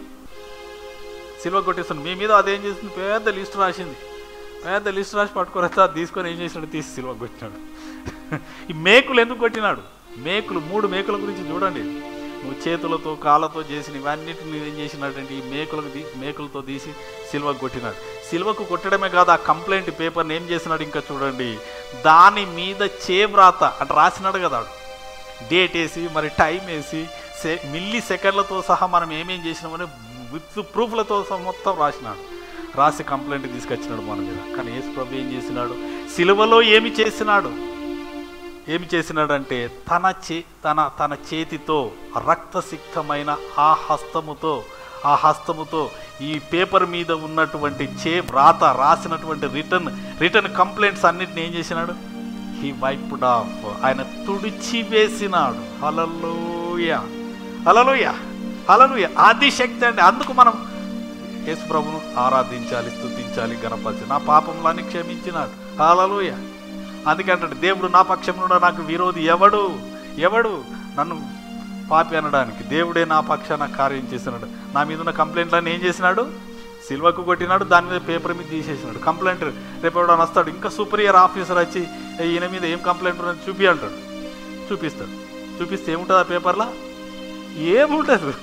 సిల్వ కొట్టేస్తుంది మీ మీద అదేం చేసింది పెద్ద లిస్ట్ రాసింది పెద్ద లిస్ట్ రాసి పట్టుకొని వస్తే అది తీసుకొని ఏం చేసినాడు తీసి సిల్వ కొట్టినాడు ఈ మేకులు ఎందుకు కొట్టినాడు మేకులు మూడు మేకుల గురించి చూడండి నువ్వు చేతులతో కాళ్ళతో చేసిన ఇవన్నిటిని ఏం చేసినాడంటే ఈ మేకులకు తీ మేకులతో తీసి సిల్వకు కొట్టినాడు సిల్వకు కొట్టడమే కాదు ఆ కంప్లైంట్ పేపర్ని ఏం చేసినాడు ఇంకా చూడండి దాని మీద చేవ్రాత అంటే రాసినాడు కదా వాడు. డేట్ వేసి మరి టైం వేసి సె మిల్లీ సెకండ్లతో సహా మనం ఏమేం చేసినామని విత్ ప్రూఫ్లతో సహా మొత్తం రాసినాడు రాసి కంప్లైంట్ తీసుకొచ్చినాడు మన మీద కానీ యేసు ప్రభు ఏం చేసినాడు సిలువలో ఏమి చేసినాడు ఏమి చేసినాడంటే తన చే తన తన చేతితో రక్తసిక్తమైన ఆ హస్తముతో ఆ హస్తముతో ఈ పేపర్ మీద ఉన్నటువంటి చే వ్రాత రాసినటువంటి రిటర్న్ రిటర్న్ కంప్లైంట్స్ అన్నిటిని ఏం చేసినాడు హీ వైప్డ్ ఆఫ్ ఆయన తుడిచి వేసినాడు హలలోయ హలలోయ హలలోయ ఆది శక్తి అండి అందుకు మనం యేసు ప్రభును ఆరాధించాలి స్తుతించాలి గణపరచాలి నా పాపములన్నీ క్షమించినాడు హలలోయ అందుకంటే దేవుడు నా పక్షంలో నాకు విరోధి ఎవడు ఎవడు నన్ను పాపి అనడానికి దేవుడే నా పక్షాన కార్యం చేసినాడు నా మీద ఉన్న కంప్లైంట్లన్నీ ఏం చేసినాడు సిల్వకు కొట్టినాడు దాని మీద పేపర్ మీద తీసేసినాడు కంప్లైంట్ రేపు ఎవడో వస్తాడు ఇంకా సూపరియర్ ఆఫీసర్ వచ్చి "ఏ, ఈయన మీద ఏం కంప్లైంట్ ఉన్నది చూపి అంటాడు చూపిస్తాడు చూపిస్తే ఏముంటుంది ఆ పేపర్లో ఏముంటుంది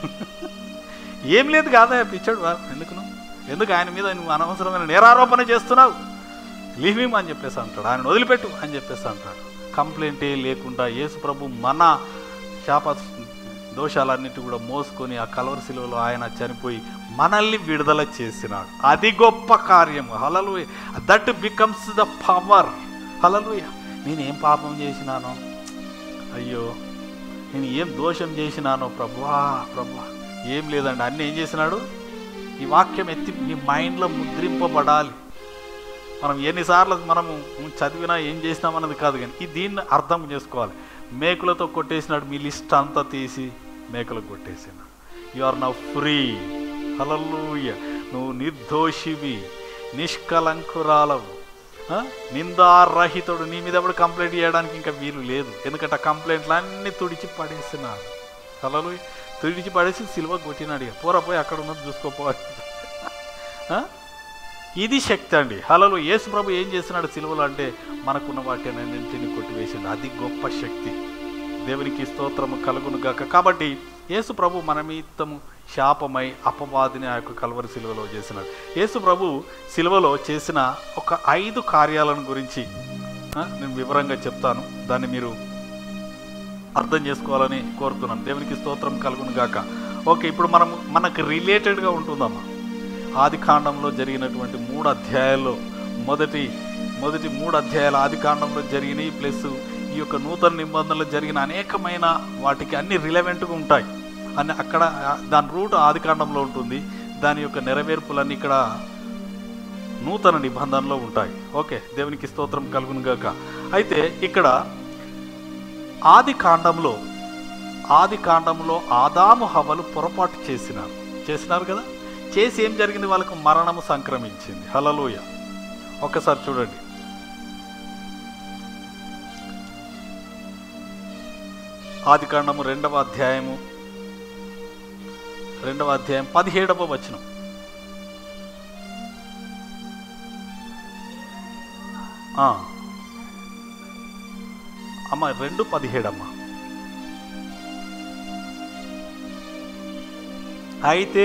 ఏం లేదు కాదా పిచ్చాడు వా, ఎందుకు నువ్వు? ఎందుకు ఆయన మీద నువ్వు అనవసరమైన నేరారోపణ చేస్తున్నావు లీవ్ హిమ్ అని చెప్పేసి అంటాడు ఆయన వదిలిపెట్టు అని చెప్పేసి అంటాడు కంప్లైంటే లేకుండా యేసు ప్రభు మన శాప దోషాలన్నిటి కూడా మోసుకొని ఆ కలవరి శిలువలో ఆయన చనిపోయి మనల్ని విడుదల చేసినాడు అది గొప్ప కార్యము hallelujah that becomes the power hallelujah నేనేం పాపం చేసినానో అయ్యో నేను ఏం దోషం చేసినానో ప్రభువా ప్రభువా ఏం లేదండి అన్నీ ఏం చేసినాడు ఈ వాక్యం ఎత్తి మీ మైండ్లో ముద్రింపబడాలి మనం ఎన్నిసార్లు మనము చదివినా ఏం చేసినామన్నది కాదు కానీ ఈ దీన్ని అర్థం చేసుకోవాలి మేకులతో కొట్టేసినాడు మీ లిస్ట్ అంతా తీసి మేకులకు కొట్టేసిన you are now free hallelujah నువ్వు నిర్దోషివి నిష్కలంకురాలవు ఆ? నిందారహితుడు నీ మీద ఎవడు కంప్లైంట్ చేయడానికి ఇంకా వీలు లేదు ఎందుకంటే ఆ కంప్లైంట్లు అన్నీ తుడిచి పడేసినాడు హలలు తుడిచి పడేసి సిల్వ కొట్టినాడు ఇక పోరా పోయి అక్కడ ఉన్నది చూసుకోపోవాలి ఆ? ఇది శక్తి అండి హలలో యేసు ప్రభు ఏం చేసినాడు సిలువలో అంటే మనకున్న వాటిని అన్నింటిని కొట్టివేసిండు అది గొప్ప శక్తి దేవునికి స్తోత్రము కలుగును గాక కాబట్టి యేసు ప్రభు మన నిమిత్తము శాపమై అపవాదిని ఆ యొక్క కలవరి సిలువలో చేసినాడు యేసు ప్రభు సిలువలో చేసిన ఒక ఐదు కార్యాలను గురించి ఆ, నేను వివరంగా చెప్తాను దాన్ని మీరు అర్థం చేసుకోవాలని కోరుతున్నాను దేవునికి స్తోత్రం కలుగును గాక ఓకే ఇప్పుడు మనం మనకు రిలేటెడ్గా ఉంటుందమ్మా ఆది కాండంలో జరిగినటువంటి మూడు అధ్యాయాల్లో మొదటి మొదటి మూడు అధ్యాయాల ఆది కాండంలో జరిగినాయి ప్లస్ ఈ యొక్క నూతన నిబంధనలు జరిగిన అనేకమైన వాటికి అన్ని రిలవెంట్గా ఉంటాయి అని అక్కడ ఆ, దాని రూట్ ఆది కాండంలో ఉంటుంది దాని యొక్క నెరవేర్పులన్నీ ఇక్కడ నూతన నిబంధనలో ఉంటాయి ఓకే దేవునికి స్తోత్రం కలుగును గాక అయితే ఇక్కడ ఆది కాండంలో ఆది కాండంలో ఆదాము హవలు పొరపాటు చేసినారు చేసినారు కదా చేసి ఏం జరిగింది వాళ్ళకు మరణము సంక్రమించింది హలలోయ ఒక్కసారి చూడండి ఆది కాండము రెండవ అధ్యాయము రెండవ అధ్యాయం పదిహేడవ వచనం ఆ. అమ్మ రెండు పదిహేడమ్మ అయితే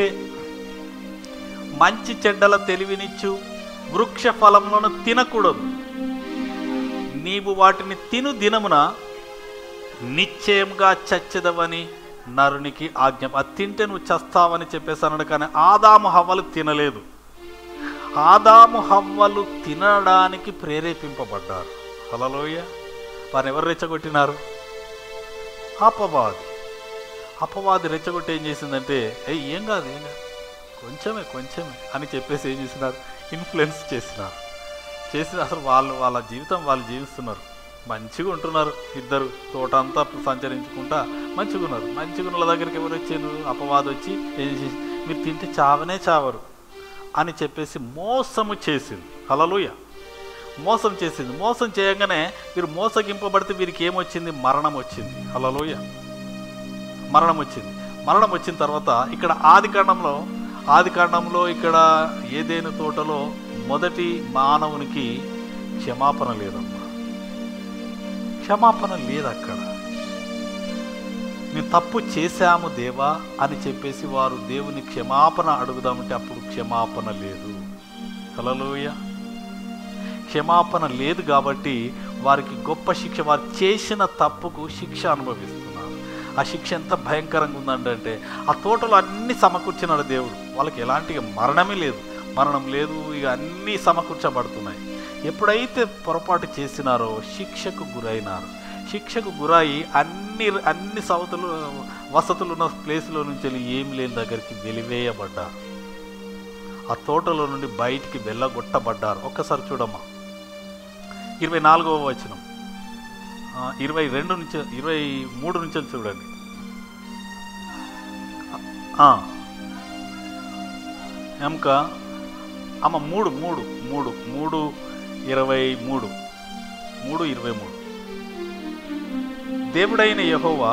మంచి చెడ్డల తెలివినిచ్చు వృక్ష ఫలములను తినకూడదు నీవు వాటిని తిను దినమున నిశ్చయంగా చచ్చదవని నరునికి ఆజ్ఞ అది తింటే నువ్వు చస్తావని చెప్పేసి అన్నాడు కానీ ఆదాము హవ్వలు తినలేదు ఆదాము హవ్వలు తినడానికి ప్రేరేపింపబడ్డారు హలలోయ వారు ఎవరు రెచ్చగొట్టినారు అపవాది అపవాది రెచ్చగొట్టి ఏం చేసిందంటే ఏ ఏం కాదు ఏం కాదు కొంచెమే కొంచెమే అని చెప్పేసి ఏం చేసినారు ఇన్ఫ్లుయెన్స్ చేసినారు చేసి అసలు వాళ్ళు వాళ్ళ జీవితం వాళ్ళు జీవిస్తున్నారు మంచిగా ఉంటున్నారు ఇద్దరు తోట అంతా సంచరించుకుంటా మంచిగా ఉన్నారు మంచిగా ఉన్న వాళ్ళ దగ్గరికి ఎవరు వచ్చారు అపవాది వచ్చి ఏం చేసి మీరు తింటే చావనే చావరు అని చెప్పేసి మోసము చేసింది హలలుయ మోసం చేసింది మోసం చేయగానే వీరు మోసగింపబడితే వీరికి ఏమొచ్చింది మరణం వచ్చింది హలలుయ మరణం వచ్చింది మరణం వచ్చిన తర్వాత ఇక్కడ ఆది కాండంలో ఆది కాండంలో ఇక్కడ ఏదేను తోటలో మొదటి మానవునికి క్షమాపణ లేదమ్మా క్షమాపణ లేదు అక్కడ మేము తప్పు చేశాము దేవా అని చెప్పేసి వారు దేవుని క్షమాపణ అడుగుదామంటే అప్పుడు క్షమాపణ లేదు హలలోయ క్షమాపణ లేదు కాబట్టి వారికి గొప్ప శిక్ష వారు చేసిన తప్పుకు శిక్ష అనుభవిస్తున్నారు ఆ శిక్ష ఎంత భయంకరంగా ఉందంటే ఆ తోటలో అన్ని సమకూర్చినాడు దేవుడు వాళ్ళకి ఎలాంటి మరణమే లేదు మరణం లేదు ఇక అన్నీ సమకూర్చబడుతున్నాయి ఎప్పుడైతే పొరపాటు చేసినారో శిక్షకు గురైనారు శిక్షకు గురై అన్ని అన్ని సవతులు వసతులు ఉన్న ప్లేస్లో నుంచి వెళ్ళి ఏం లేని దగ్గరికి వెలివేయబడ్డారు ఆ తోటలో నుండి బయటికి వెళ్ళగొట్టబడ్డారు ఒక్కసారి చూడమ్మా ఇరవై నాలుగవ వచనం ఆ, ఇరవై రెండు నుంచి ఇరవై మూడు నుంచి చూడండి ఆ. ఎముక అమ్మ మూడు మూడు మూడు మూడు ఇరవై మూడు మూడు ఇరవై మూడు దేవుడైన యహోవా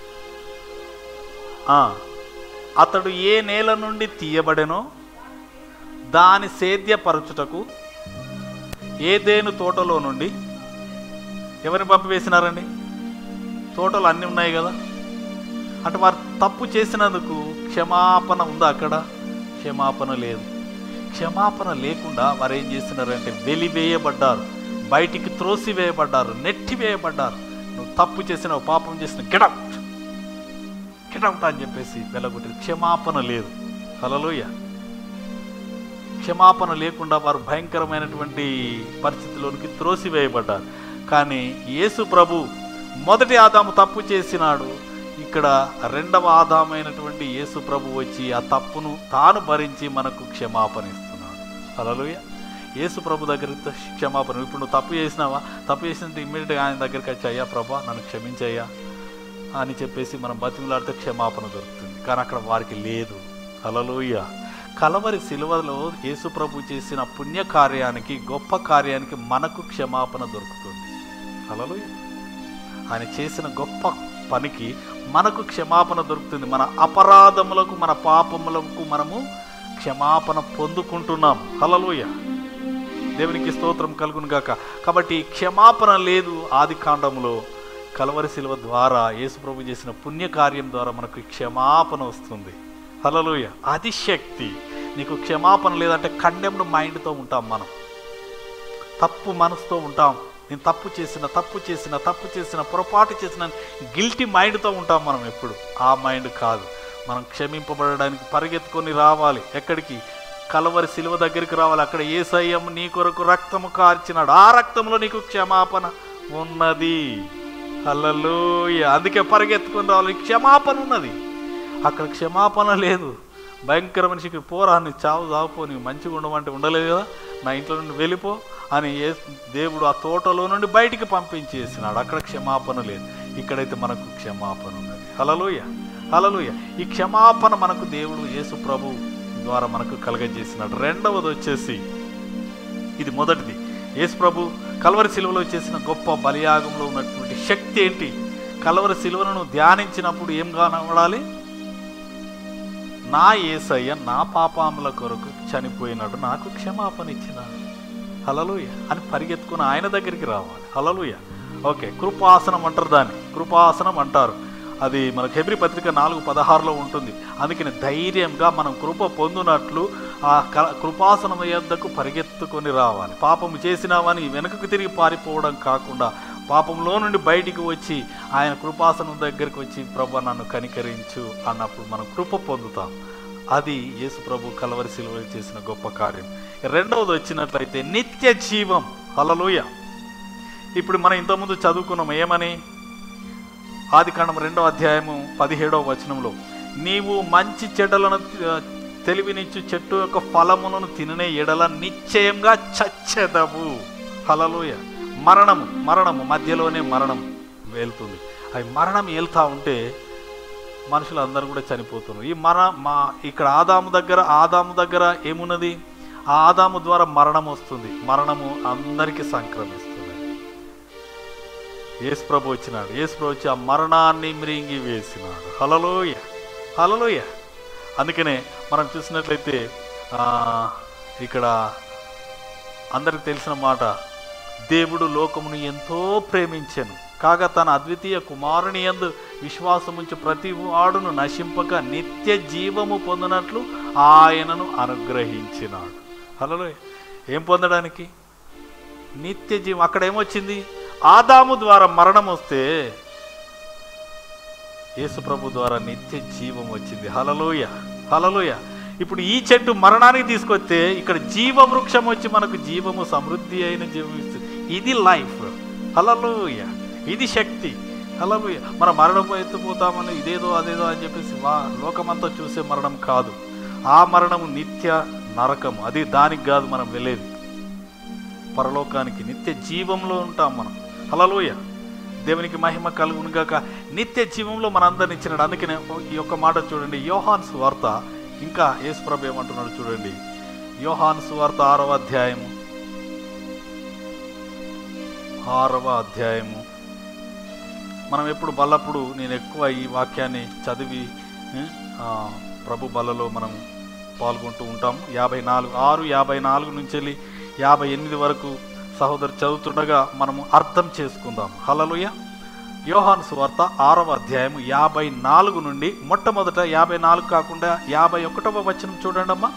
ఆ, అతడు ఏ నేల నుండి తీయబడెనో దాని సేద్యపరచుటకు ఏదేను తోటలో నుండి ఎవరిని పంపివేసినారండి తోటలు అన్నీ ఉన్నాయి కదా అంటే వారు తప్పు చేసినందుకు క్షమాపణ ఉందా అక్కడ క్షమాపణ లేదు క్షమాపణ లేకుండా వారు ఏం చేస్తున్నారంటే వెలివేయబడ్డారు బయటికి త్రోసివేయబడ్డారు నెట్టివేయబడ్డారు నువ్వు తప్పు చేసినావు పాపం చేసిన గెడౌట్ గెడౌట్ అని చెప్పేసి వెళ్ళగొట్టి క్షమాపణ లేదు హలలోయ క్షమాపణ లేకుండా వారు భయంకరమైనటువంటి పరిస్థితిలోనికి త్రోసివేయబడ్డారు కానీ యేసు ప్రభు మొదటి ఆదాము తప్పు చేసినాడు ఇక్కడ రెండవ ఆదామైనటువంటి యేసు ప్రభు వచ్చి ఆ తప్పును తాను భరించి మనకు క్షమాపణ ఇస్తున్నాడు హల్లెలూయా యేసు ప్రభు దగ్గరికి క్షమాపణ ఇప్పుడు నువ్వు తప్పు చేసినావా తప్పు చేసినంత ఇమ్మీడియట్గా ఆయన దగ్గరికి వచ్చి అయ్యా ప్రభా నన్ను క్షమించయ్యా అని చెప్పేసి మనం బతిమలాడితే క్షమాపణ దొరుకుతుంది కానీ అక్కడ వారికి లేదు హలలోయ కలవరి శిలువలో యేసు ప్రభు చేసిన పుణ్య కార్యానికి గొప్ప కార్యానికి మనకు క్షమాపణ దొరుకుతుంది హలలోయ ఆయన చేసిన గొప్ప పనికి మనకు క్షమాపణ దొరుకుతుంది మన అపరాధములకు మన పాపములకు మనము క్షమాపణ పొందుకుంటున్నాం హలలోయ దేవునికి స్తోత్రం కలుగును గాక కాబట్టి క్షమాపణ లేదు ఆది కాండములో కలవరి శిలువ ద్వారా యేసుప్రభు చేసిన పుణ్యకార్యం ద్వారా మనకు క్షమాపణ వస్తుంది హలలోయ అది శక్తి నీకు క్షమాపణ లేదంటే కండెమ్ను మైండ్తో ఉంటాం మనం తప్పు మనసుతో ఉంటాం నేను తప్పు చేసిన తప్పు చేసిన తప్పు చేసిన పొరపాటు చేసిన గిల్టీ మైండ్తో ఉంటాం మనం ఎప్పుడు ఆ మైండ్ కాదు మనం క్షమింపబడడానికి పరిగెత్తుకొని రావాలి ఎక్కడికి కలవరి శిలువ దగ్గరికి రావాలి అక్కడ ఏసయ్యం నీ కొరకు రక్తము కార్చినాడు ఆ రక్తంలో నీకు క్షమాపణ ఉన్నది హల్లెలూయ అందుకే పరిగెత్తుకొని రావాలి క్షమాపణ ఉన్నది అక్కడ క్షమాపణ లేదు భయంకర మనిషికి పోరా నీ చావు చావుపో నీవు మంచిగా ఉండమంటే ఉండలేదు కదా నా ఇంట్లో నుండి వెళ్ళిపో అని ఏ దేవుడు ఆ తోటలో నుండి బయటికి పంపించేసినాడు అక్కడ క్షమాపణ లేదు ఇక్కడైతే మనకు క్షమాపణ ఉన్నది హలలోయ హలలోయ ఈ క్షమాపణ మనకు దేవుడు యేసు ప్రభు ద్వారా మనకు కలగజేసినాడు రెండవది వచ్చేసి ఇది మొదటిది యేసు ప్రభు కలవరి శిలువలో చేసిన గొప్ప బలియాగంలో ఉన్నటువంటి శక్తి ఏంటి కలవరి శిలువలను ధ్యానించినప్పుడు ఏం కనబడాలి నా ఏసయ్య నా పాపాముల కొరకు చనిపోయినాడు నాకు క్షమాపణ ఇచ్చినాడు హలలుయ అని పరిగెత్తుకుని ఆయన దగ్గరికి రావాలి హలలుయ ఓకే కృపాసనం అంటారు దాన్ని కృపాసనం అంటారు అది మనకు హెబ్రి పత్రిక నాలుగు పదహారులో ఉంటుంది అందుకని ధైర్యంగా మనం కృప పొందినట్లు ఆ క- కృపాసనం యొద్దకు పరిగెత్తుకొని రావాలి పాపము చేసినావని వెనుకకు తిరిగి పారిపోవడం కాకుండా పాపంలో నుండి బయటికి వచ్చి ఆయన కృపాసనం దగ్గరికి వచ్చి ప్రభు నన్ను కనికరించు అన్నప్పుడు మనం కృప పొందుతాం అది యేసు ప్రభు కలవరి శిలువలో చేసిన గొప్ప కార్యం రెండవది వచ్చినట్లయితే నిత్య జీవం హలలోయ ఇప్పుడు మనం ఇంతకుముందు చదువుకున్నాం ఏమని ఆది కాండం రెండవ అధ్యాయము పదిహేడవ వచనంలో నీవు మంచి చెడ్డలను ఆ, తెలివినిచ్చు చెట్టు యొక్క ఫలములను తిననే ఎడల నిశ్చయంగా చచ్చెదవు హలలోయ మరణము మరణము మధ్యలోనే మరణం వెళ్తుంది అవి మరణం వెళ్తా ఉంటే మనుషులు అందరూ కూడా చనిపోతున్నారు ఈ మర మా ఇక్కడ ఆదాము దగ్గర ఆదాము దగ్గర ఏమున్నది ఆ ఆదాము ద్వారా మరణం వస్తుంది మరణము అందరికీ సంక్రమిస్తుంది యేసు ప్రభు వచ్చినాడు యేసు ప్రభు వచ్చి ఆ మరణాన్ని మ్రింగి వేసినాడు హలలోయ హలలోయ అందుకనే మనం చూసినట్లయితే ఆ, ఇక్కడ అందరికి తెలిసిన మాట దేవుడు లోకమును ఎంతో ప్రేమించెను కాగా తన అద్వితీయ కుమారుని యందు విశ్వాసముంచి ప్రతి వాడును నశింపక నిత్య జీవము పొందినట్లు ఆయనను అనుగ్రహించినాడు హలో ఏం పొందడానికి నిత్య జీవం అక్కడ ఏమొచ్చింది ఆదాము ద్వారా మరణం వస్తే యేసు ప్రభు ద్వారా నిత్య జీవం వచ్చింది హలలోయ హలలోయ ఇప్పుడు ఈ చెట్టు మరణానికి తీసుకొస్తే ఇక్కడ జీవ వృక్షం వచ్చి మనకు జీవము సమృద్ధి అయిన జీవం ఇస్తుంది ఇది లైఫ్ హలలోయ ఇది శక్తి హలలోయ మన మరణం ఎత్తుపోతామని ఇదేదో అదేదో అని చెప్పేసి వా లోకమంతా చూసే మరణం కాదు ఆ మరణము నిత్య నరకము అది దానికి కాదు మనం వెళ్ళేది పరలోకానికి నిత్య జీవంలో ఉంటాం మనం హలలోయ దేవునికి మహిమ కలుగునుగాక నిత్య జీవంలో మనందరిని ఇచ్చినాడు అందుకనే ఈ యొక్క మాట చూడండి యోహాన్ సువార్త ఇంకా యేసుప్రభు ఏమంటున్నాడు చూడండి యోహాన్ సువార్త ఆరవ అధ్యాయము ఆరవ అధ్యాయము మనం ఎప్పుడు బల్లప్పుడు నేను ఎక్కువ ఈ వాక్యాన్ని చదివి ఏ, ఆ, ప్రభు బల్లలో మనం పాల్గొంటూ ఉంటాం యాభై నాలుగు ఆరు యాభై నాలుగు నుంచి వెళ్ళి యాభై ఎనిమిది వరకు సహోదరు చదువుతుండగా మనము అర్థం చేసుకుందాం హలలుయ యోహాను సువార్త ఆరవ అధ్యాయం యాభై నాలుగు నుండి మొట్టమొదట యాభై నాలుగు కాకుండా యాభై ఒకటవ వచనం చూడండి అమ్మా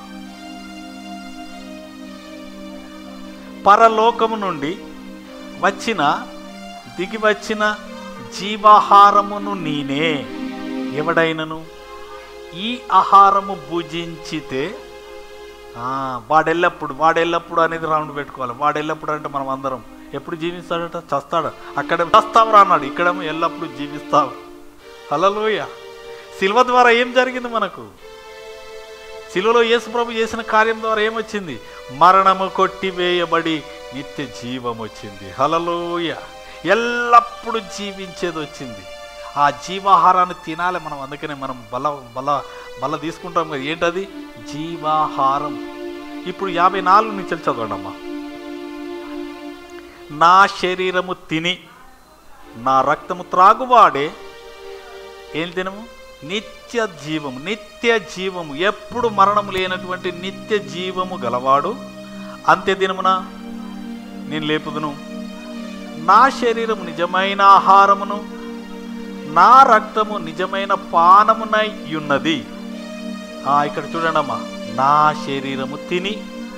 పరలోకము నుండి వచ్చిన దిగి వచ్చిన జీవాహారమును నేనే ఎవడైనను ఈ ఆహారము భుజించితే ఆ, వాడెల్లప్పుడు వాడెల్లప్పుడు అనేది రౌండ్ పెట్టుకోవాలి వాడెల్లప్పుడు అంటే మనం అందరం ఎప్పుడు జీవిస్తాడట చస్తాడు అక్కడ చస్తావురా అన్నాడు ఇక్కడేమో ఎల్లప్పుడు జీవిస్తావు హలలోయ శిల్వ ద్వారా ఏం జరిగింది మనకు శిలువలో యేసుప్రభు చేసిన కార్యం ద్వారా ఏమొచ్చింది మరణము కొట్టివేయబడి నిత్య జీవం వచ్చింది హలలోయ ఎల్లప్పుడూ జీవించేది వచ్చింది ఆ జీవాహారాన్ని తినాలి మనం అందుకనే మనం బల బల బల తీసుకుంటాం కదా ఏంటది జీవాహారం ఇప్పుడు యాభై నాలుగు నుంచి చదవండి అమ్మా నా శరీరము తిని నా రక్తము త్రాగువాడే ఏం తినము నిత్య జీవము నిత్య జీవము ఎప్పుడు మరణము లేనటువంటి నిత్య జీవము గలవాడు అంత్య దినమున నేను లేపుదును నా శరీరము నిజమైన ఆహారమును నా రక్తము నిజమైన పానమునై ఉన్నది ఆ, ఇక్కడ చూడండమ్మా నా శరీరము తిని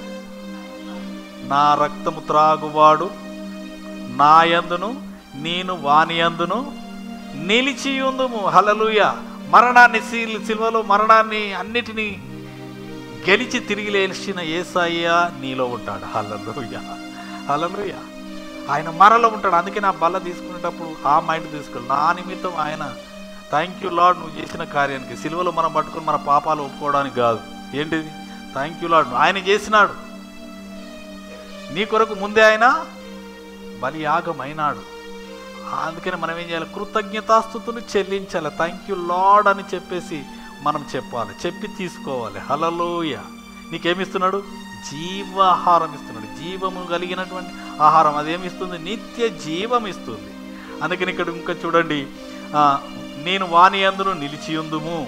నా రక్తము త్రాగువాడు నా యందును నేను వాని యందును నిలిచియుందుము హలలుయ మరణాన్ని శిల్- శిల్వలో మరణాన్ని అన్నిటినీ గెలిచి తిరిగి లేచిన ఏసయ్య నీలో ఉంటాడు హలలుయ హలలుయ ఆయన మరలో ఉంటాడు అందుకే నా బల్ల తీసుకునేటప్పుడు ఆ మైండ్ తీసుకోవాలి నా నిమిత్తం ఆయన థ్యాంక్ యూ లాడ్ నువ్వు చేసిన కార్యానికి సిలువలో మనం పట్టుకొని మన పాపాలు ఒప్పుకోవడానికి కాదు ఏంటిది థ్యాంక్ యూ లాడ్ ఆయన చేసినాడు నీ కొరకు ముందే ఆయన బలియాగం అయినాడు అందుకని మనం ఏం చేయాలి కృతజ్ఞతాస్థుతులు చెల్లించాలి థ్యాంక్ యూ లాడ్ అని చెప్పేసి మనం చెప్పాలి చెప్పి తీసుకోవాలి హలలోయ నీకేమిస్తున్నాడు జీవాహారం ఇస్తున్నాడు జీవము కలిగినటువంటి ఆహారం అదేమిస్తుంది నిత్య జీవం ఇస్తుంది అందుకని ఇక్కడ ఇంకా చూడండి ఆ, నేను వాణి అందును నిలిచియుందుము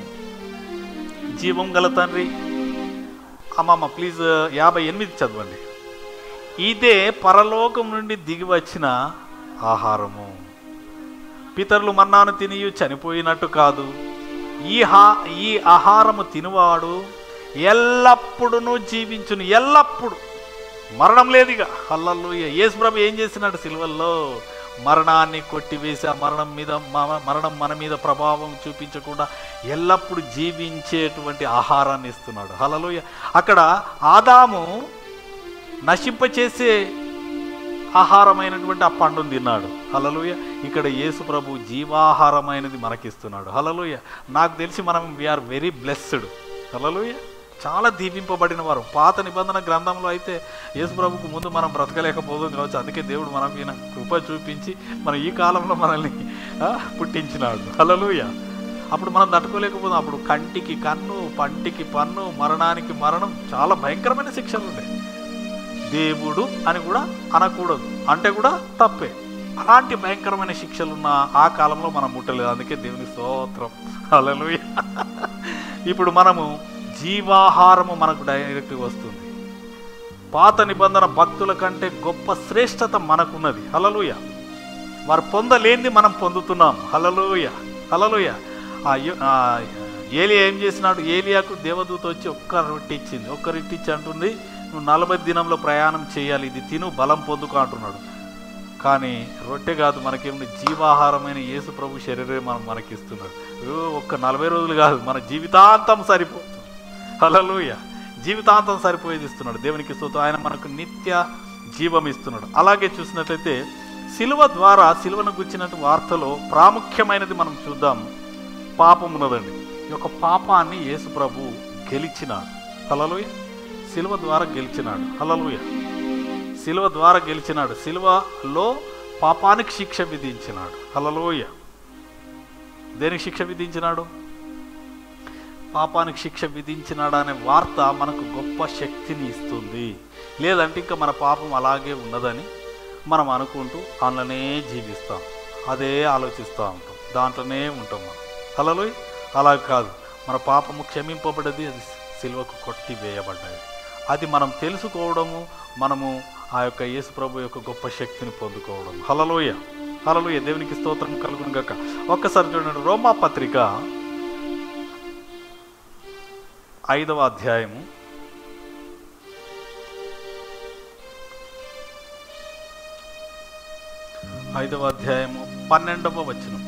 జీవం గల తండ్రి అమ్మమ్మ ప్లీజ్ యాభై ఎనిమిది చదవండి ఇదే పరలోకం నుండి దిగి వచ్చిన ఆహారము పితరులు మన్నాను తినియు చనిపోయినట్టు కాదు ఈ హా ఈ ఆహారము తినువాడు ఎల్లప్పుడూ జీవించును ఎల్లప్పుడు మరణం లేదుగా హల్లల్లు యేసుప్రభు ఏం చేసినాడు సిల్వల్లో మరణాన్ని కొట్టివేసి ఆ మరణం మీద మ- మరణం మన మీద ప్రభావం చూపించకుండా ఎల్లప్పుడూ జీవించేటువంటి ఆహారాన్ని ఇస్తున్నాడు హల్లెలూయా అక్కడ ఆదాము నశింపచేసే ఆహారమైనటువంటి ఆ పండును తిన్నాడు హలలుయ ఇక్కడ యేసు ప్రభు జీవాహారమైనది మనకిస్తున్నాడు హలలుయ నాకు తెలిసి మనం వీఆర్ వెరీ బ్లెస్డ్ హలలుయ చాలా దీవింపబడిన వారు పాత నిబంధన గ్రంథంలో అయితే యేసు ప్రభుకు ముందు మనం బ్రతకలేకపోదాం కావచ్చు అందుకే దేవుడు మనం ఈయన కృప చూపించి మన ఈ కాలంలో మనల్ని ఆ, పుట్టించినాడు హలలుయ అప్పుడు మనం తట్టుకోలేకపోదాం అప్పుడు కంటికి కన్ను పంటికి పన్ను మరణానికి మరణం చాలా భయంకరమైన శిక్షలు ఉండే దేవుడు అని కూడా అనకూడదు అంటే కూడా తప్పే అలాంటి భయంకరమైన శిక్షలు ఉన్న ఆ కాలంలో మనం ముట్టలేదు అందుకే దేవుని స్తోత్రం హల్లెలూయా ఇప్పుడు మనము జీవాహారము మనకు డైరెక్ట్ వస్తుంది పాత నిబంధన భక్తుల కంటే గొప్ప శ్రేష్టత మనకున్నది హలలుయ వారు పొందలేనిది మనం పొందుతున్నాం హలలుయ హలలుయ ఆ యు- ఆ ఏలియా ఏం చేసినాడు ఏలియాకు దేవదూత వచ్చి ఒక్క రొట్టె ఇచ్చింది ఒక్క రొట్టె ఇచ్చి అంటుంది నువ్వు నలభై దినంలో ప్రయాణం చేయాలి ఇది తిను బలం పొందుకో అంటున్నాడు కానీ రొట్టె కాదు మనకేమిటి జీవాహారమైన యేసు ప్రభు శరీరమే మనం మనకి ఇస్తున్నాడు ఓ, ఒక్క నలభై రోజులు కాదు మన జీవితాంతం సరిపోతుంది హల్లెలూయా జీవితాంతం సరిపోయేది ఇస్తున్నాడు దేవునికి స్తోత్రం ఆయన మనకు నిత్య జీవం ఇస్తున్నాడు అలాగే చూసినట్లయితే సిలువ ద్వారా సిలువను గుచ్చినట్టు వార్తలో ప్రాముఖ్యమైనది మనం చూద్దాం పాపం ఉన్నదండి ఈ యొక్క పాపాన్ని యేసు ప్రభు గెలిచినాడు హలలుయ సిలువ ద్వారా గెలిచినాడు హలలుయ సిలువ ద్వారా గెలిచినాడు సిలువలో పాపానికి శిక్ష విధించినాడు హలలోయ దేనికి శిక్ష విధించినాడు పాపానికి శిక్ష విధించినాడు అనే వార్త మనకు గొప్ప శక్తిని ఇస్తుంది లేదంటే ఇంకా మన పాపం అలాగే ఉన్నదని మనం అనుకుంటూ అందులోనే జీవిస్తాం అదే ఆలోచిస్తూ ఉంటాం దాంట్లోనే ఉంటాం మనం అలలో అలా కాదు మన పాపము క్షమింపబడ్డది అది సిల్వకు కొట్టి వేయబడ్డది అది మనం తెలుసుకోవడము మనము ఆ యొక్క యేసు ప్రభు యొక్క గొప్ప శక్తిని పొందుకోవడం హలలోయ హలలోయ దేవునికి స్తోత్రం కలుగును గాక ఒక్కసారి చూడండి రోమా పత్రిక ఐదవ అధ్యాయము ఐదవ అధ్యాయము పన్నెండవ వచనం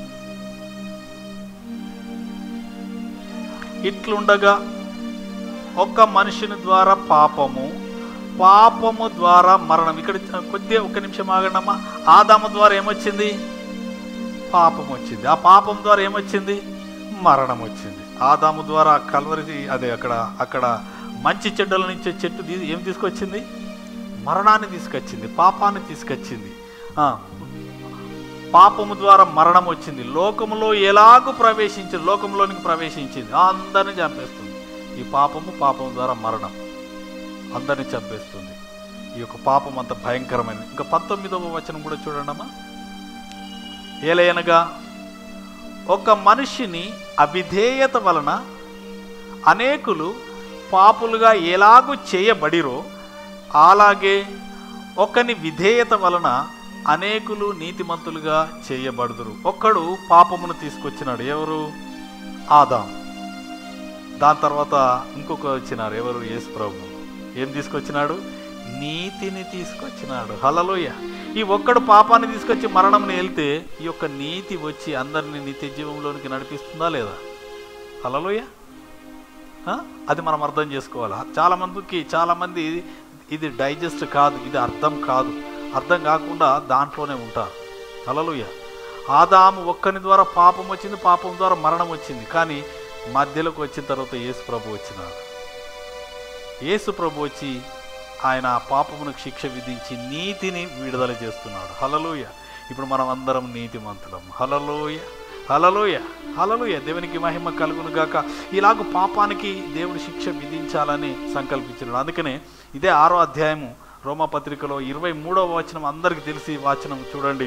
ఇట్లుండగా ఒక మనుషుని ద్వారా పాపము పాపము ద్వారా మరణం ఇక్కడ కొద్దిగా ఒక్క నిమిషం ఆగండమ్మా ఆదాము ద్వారా ఏమొచ్చింది పాపం వచ్చింది ఆ పాపం ద్వారా ఏమొచ్చింది మరణం వచ్చింది ఆదాము ద్వారా కల్వరి అదే అక్కడ అక్కడ మంచి చెడ్డల నుంచి చెట్టు తీ- ఏం తీసుకొచ్చింది మరణాన్ని తీసుకొచ్చింది పాపాన్ని తీసుకొచ్చింది ఆ, పాపము ద్వారా మరణం వచ్చింది లోకములో ఎలాగూ ప్రవేశించింది లోకంలోనికి ప్రవేశించింది అందరిని చంపేస్తుంది ఈ పాపము పాపం ద్వారా మరణం అందరిని చంపేస్తుంది ఈ యొక్క పాపం అంత భయంకరమైనది ఇంకా పంతొమ్మిదవ వచనం కూడా చూడండమ్మా ఏలయనగా ఒక మనిషిని అవిధేయత వలన అనేకులు పాపులుగా ఎలాగూ చేయబడిరో అలాగే ఒకని విధేయత వలన అనేకులు నీతిమంతులుగా చేయబడుదురు ఒక్కడు పాపమును తీసుకొచ్చినాడు ఎవరు ఆదాం దాని తర్వాత ఇంకొక వచ్చినారు ఎవరు యేసు ప్రభు ఏం తీసుకొచ్చినాడు నీతిని తీసుకొచ్చినాడు హలలోయ ఈ ఒక్కడు పాపాన్ని తీసుకొచ్చి మరణంని వెళ్తే ఈ యొక్క నీతి వచ్చి అందరిని నిత్య జీవంలోనికి నడిపిస్తుందా లేదా హలలోయ ఆ? అది మనం అర్థం చేసుకోవాలి చాలా మందికి చాలా మంది ఇది డైజెస్ట్ కాదు ఇది అర్థం కాదు అర్థం కాకుండా దాంట్లోనే ఉంటారు హలలుయ ఆదాము ఒక్కని ద్వారా పాపం వచ్చింది పాపం ద్వారా మరణం వచ్చింది కానీ మధ్యలోకి వచ్చిన తర్వాత యేసు ప్రభు వచ్చినాడు యేసు ప్రభు వచ్చి ఆయన ఆ పాపమునకు శిక్ష విధించి నీతిని విడుదల చేస్తున్నాడు హలలోయ ఇప్పుడు మనం అందరం నీతిమంతులం హలలోయ హలలోయ హలలోయ దేవునికి మహిమ కలుగును గాక ఇలాగ పాపానికి దేవుడు శిక్ష విధించాలని సంకల్పించినాడు అందుకనే ఇదే ఆరో అధ్యాయము రోమపత్రికలో ఇరవై మూడవ వచనం అందరికీ తెలిసి వచనం చూడండి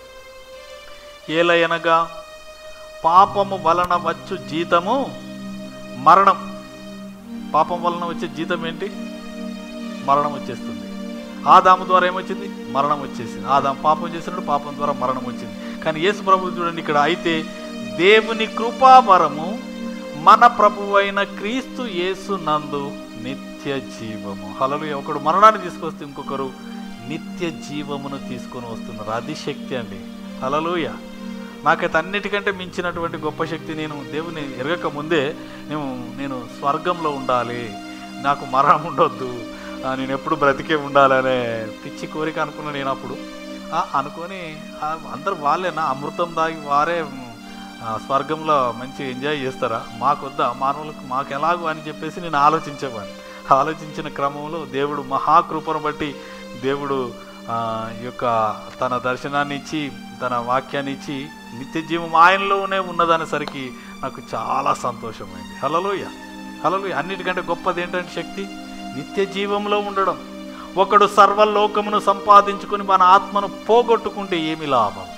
ఏలయనగా పాపము వలన వచ్చు జీతము మరణం పాపం వలన వచ్చే జీతం ఏంటి మరణం వచ్చేస్తుంది ఆదాము ద్వారా ఏమొచ్చింది మరణం వచ్చేసింది ఆదాము పాపం చేసినప్పుడు పాపం ద్వారా మరణం వచ్చింది కానీ యేసు ప్రభు చూడండి ఇక్కడ అయితే దేవుని కృపావరము మన ప్రభువైన క్రీస్తు యేసు నందు నిత్య జీవము హలలు ఒకడు మరణాన్ని తీసుకొస్తే ఇంకొకరు నిత్య జీవమును తీసుకొని వస్తున్నారు అది శక్తి అండి హలలుయ నాకైతే అన్నిటికంటే మించినటువంటి గొప్ప శక్తి నేను దేవుని ఎరగక ముందే నేను నేను స్వర్గంలో ఉండాలి నాకు మరణం ఉండొద్దు ఆ, నేను ఎప్పుడు బ్రతికే ఉండాలనే పిచ్చి కోరిక అనుకున్నా నేను అప్పుడు ఆ, అనుకొని ఆ, అందరు వాళ్ళేనా అమృతం దాగి వారే ఆ, స్వర్గంలో మంచి ఎంజాయ్ చేస్తారా మాకొద్దా మానవులకు మాకు ఎలాగో అని చెప్పేసి నేను ఆలోచించేవాడిని ఆలోచించిన క్రమంలో దేవుడు మహాకృపను బట్టి దేవుడు ఆ, ఈ యొక్క తన దర్శనాన్ని ఇచ్చి తన వాక్యాన్ని ఇచ్చి నిత్య జీవం ఆయనలోనే ఉన్నదనేసరికి నాకు చాలా సంతోషమైంది హలలోయ హలలోయ అన్నిటికంటే గొప్పది ఏంటంటే శక్తి నిత్య జీవంలో ఉండడం ఒకడు సర్వలోకమును సంపాదించుకుని మన ఆత్మను పోగొట్టుకుంటే ఏమి లాభం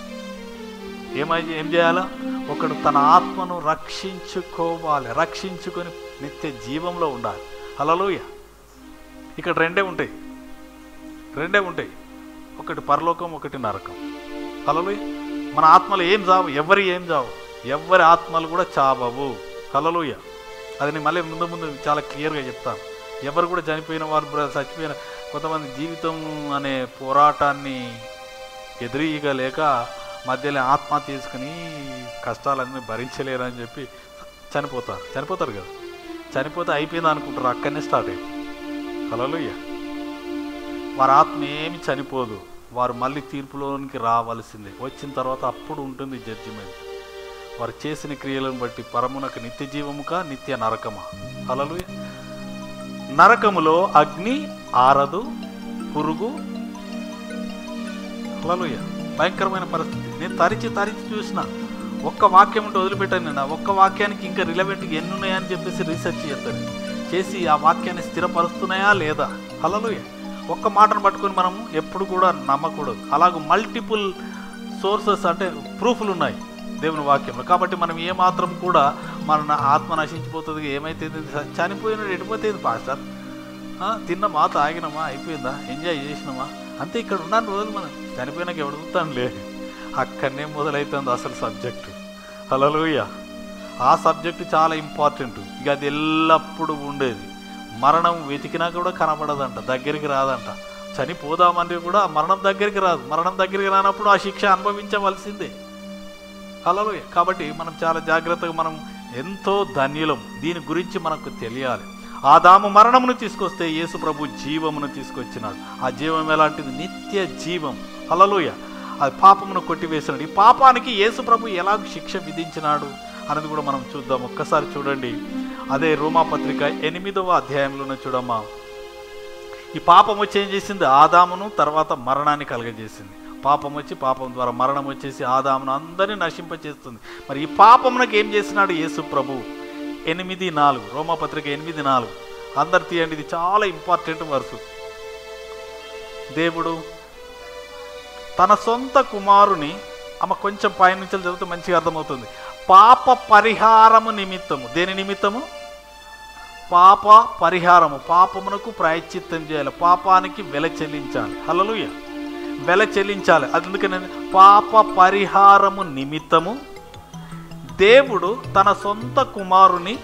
ఏమై ఏం చేయాలా ఒకడు తన ఆత్మను రక్షించుకోవాలి రక్షించుకొని నిత్య జీవంలో ఉండాలి హలలోయ ఇక్కడ రెండే ఉంటాయి రెండే ఉంటాయి ఒకటి పరలోకం ఒకటి నరకం హలలోయ మన ఆత్మలు ఏం చావు ఎవరి ఏం చావు ఎవరి ఆత్మలు కూడా చావవు హలలోయ అది నేను మళ్ళీ ముందు ముందు చాలా క్లియర్గా చెప్తాను ఎవరు కూడా చనిపోయిన వారు బ్ర- చచ్చిపోయిన కొంతమంది జీవితం అనే పోరాటాన్ని ఎదురీయగలేక మధ్యలో ఆత్మహత్య చేసుకుని కష్టాలన్నీ భరించలేరని చెప్పి చనిపోతారు చనిపోతారు కదా చనిపోతే అయిపోయింది అనుకుంటారు అక్కడనే స్టార్ట్ అయ్యింది హలోయ వారి ఆత్మ ఏమి చనిపోదు వారు మళ్ళీ తీర్పులోనికి రావాల్సిందే వచ్చిన తర్వాత అప్పుడు ఉంటుంది జడ్జిమెంట్ వారు చేసిన క్రియలను బట్టి పరమునకు నిత్య జీవముక నిత్య నరకమా హలలుయ నరకములో అగ్ని ఆరదు పురుగు హలలుయ భయంకరమైన పరిస్థితి నేను తరిచి తరిచి చూసిన ఒక్క వాక్యం ఉంటే వదిలిపెట్టాను నేను ఆ ఒక్క వాక్యానికి ఇంకా రిలవెంట్గా ఎన్ని ఉన్నాయని చెప్పేసి రీసెర్చ్ చేస్తాను చేసి ఆ వాక్యాన్ని స్థిరపరుస్తున్నాయా లేదా హలలుయ ఒక్క మాటను పట్టుకొని మనం ఎప్పుడు కూడా నమ్మకూడదు అలాగ మల్టిపుల్ సోర్సెస్ అంటే ప్రూఫ్లు ఉన్నాయి దేవుని వాక్యంలో కాబట్టి మనం ఏమాత్రం కూడా మన ఆత్మ నశించిపోతుంది ఏమైతే చనిపోయిన ఎడిపోతుంది పాస్టర్ ఆ, తిన్నామా తాగినామా అయిపోయిందా ఎంజాయ్ చేసినామా అంతే ఇక్కడ ఉన్నాను రోజులు మనం చనిపోయినాక ఎవడు చూస్తానులే అక్కడనే మొదలవుతుంది అసలు సబ్జెక్టు హలోయ ఆ సబ్జెక్టు చాలా ఇంపార్టెంట్ ఇక అది ఎల్లప్పుడూ ఉండేది మరణం వెతికినా కూడా కనపడదంట దగ్గరికి రాదంట చనిపోదామంటే కూడా ఆ మరణం దగ్గరికి రాదు మరణం దగ్గరికి రానప్పుడు ఆ శిక్ష అనుభవించవలసిందే హలోయ కాబట్టి మనం చాలా జాగ్రత్తగా మనం ఎంతో ధన్యులం దీని గురించి మనకు తెలియాలి ఆదాము మరణమును తీసుకొస్తే యేసు ప్రభు జీవమును తీసుకొచ్చినాడు ఆ జీవం ఎలాంటిది నిత్య జీవం హలలోయ అది పాపమును కొట్టివేసినాడు ఈ పాపానికి యేసు ప్రభు ఎలా శిక్ష విధించినాడు అనేది కూడా మనం చూద్దాం ఒక్కసారి చూడండి అదే రోమా పత్రిక ఎనిమిదవ అధ్యాయంలోనే చూడమ్మా ఈ పాపం వచ్చి ఏం చేసింది ఆదామును తర్వాత మరణాన్ని కలగజేసింది పాపం వచ్చి పాపం ద్వారా మరణం వచ్చేసి ఆదామును అందరినీ నశింపచేస్తుంది మరి ఈ పాపమునకు ఏం చేసినాడు యేసు ప్రభు ఎనిమిది నాలుగు రోమపత్రిక ఎనిమిది నాలుగు అందరు తీయండి ఇది చాలా ఇంపార్టెంట్ వరుసు దేవుడు తన సొంత కుమారుని అమ్మ కొంచెం పైనుంచి చదివితే మంచిగా అర్థమవుతుంది పాప పరిహారము నిమిత్తము దేని నిమిత్తము పాప పరిహారము పాపమునకు ప్రాయశ్చిత్తం చేయాలి పాపానికి వెల చెల్లించాలి హలలుయ వెల చెల్లించాలి అది ఎందుకని పాప పరిహారము నిమిత్తము దేవుడు తన సొంత కుమారుని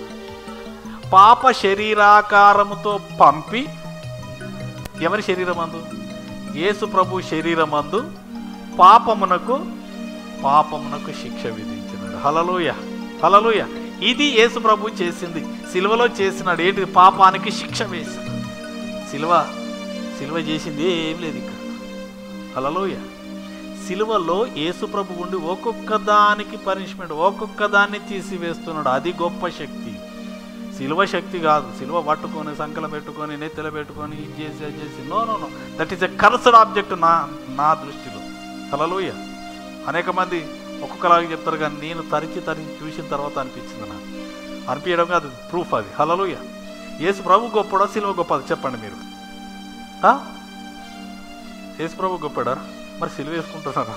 పాప శరీరాకారముతో పంపి ఎవరి శరీరమందు యేసు ప్రభు శరీరమందు పాపమునకు పాపమునకు శిక్ష విధించినాడు హలలోయ హలలోయ ఇది యేసు ప్రభు చేసింది సిలువలో చేసినాడు ఏంటి పాపానికి శిక్ష వేసి సిలువ సిలువ చేసింది ఏం లేదు ఇక్కడ హలలోయ సిలువలో యేసు ప్రభు ఉండి ఒక్కొక్క దానికి పనిష్మెంట్ ఒక్కొక్క దాన్ని తీసివేస్తున్నాడు అది గొప్ప శక్తి సిలువ శక్తి కాదు సిలువ పట్టుకొని సంకలం పెట్టుకొని నెత్తెల పెట్టుకొని ఇది చేసి అది చేసి no no no that is a cursed object నా నా దృష్టిలో హలలోయ అనేక మంది ఒక్కొక్కలాగా చెప్తారు కానీ నేను తరిచి తరిచి చూసిన తర్వాత అనిపించింది నాకు అనిపించడం కాదు ప్రూఫ్ అది హలలోయ యేసు ప్రభు గొప్పడా సిలువ గొప్పది చెప్పండి మీరు ఆ? యేసు ప్రభు గొప్పడా మరి సిలువ వేసుకుంటున్నారా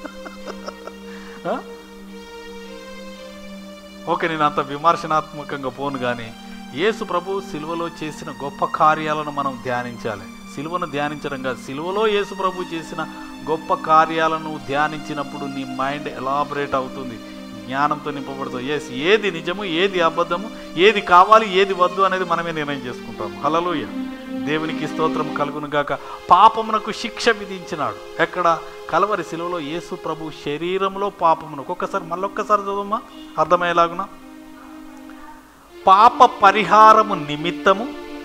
ఆ? ఓకే నేను అంత విమర్శనాత్మకంగా పోను కానీ యేసు ప్రభు సిలువలో చేసిన గొప్ప కార్యాలను మనం ధ్యానించాలి సిలువను ధ్యానించడం కాదు సిలువలో యేసు ప్రభు చేసిన గొప్ప కార్యాలను ధ్యానించినప్పుడు నీ మైండ్ ఎలాబరేట్ అవుతుంది జ్ఞానంతో నింపబడుతుంది ఎస్ ఏది నిజము ఏది అబద్ధము ఏది కావాలి ఏది వద్దు అనేది మనమే నిర్ణయం చేసుకుంటాం హలలోయ దేవునికి స్తోత్రం కలుగును గాక పాపమునకు శిక్ష విధించినాడు ఎక్కడ కలవరి శిలువలో యేసు ప్రభు శరీరంలో పాపమును ఒక్కొక్కసారి మళ్ళొక్కసారి చదవమ్మా అర్థమయ్యేలాగున పాప పరిహారము నిమిత్తము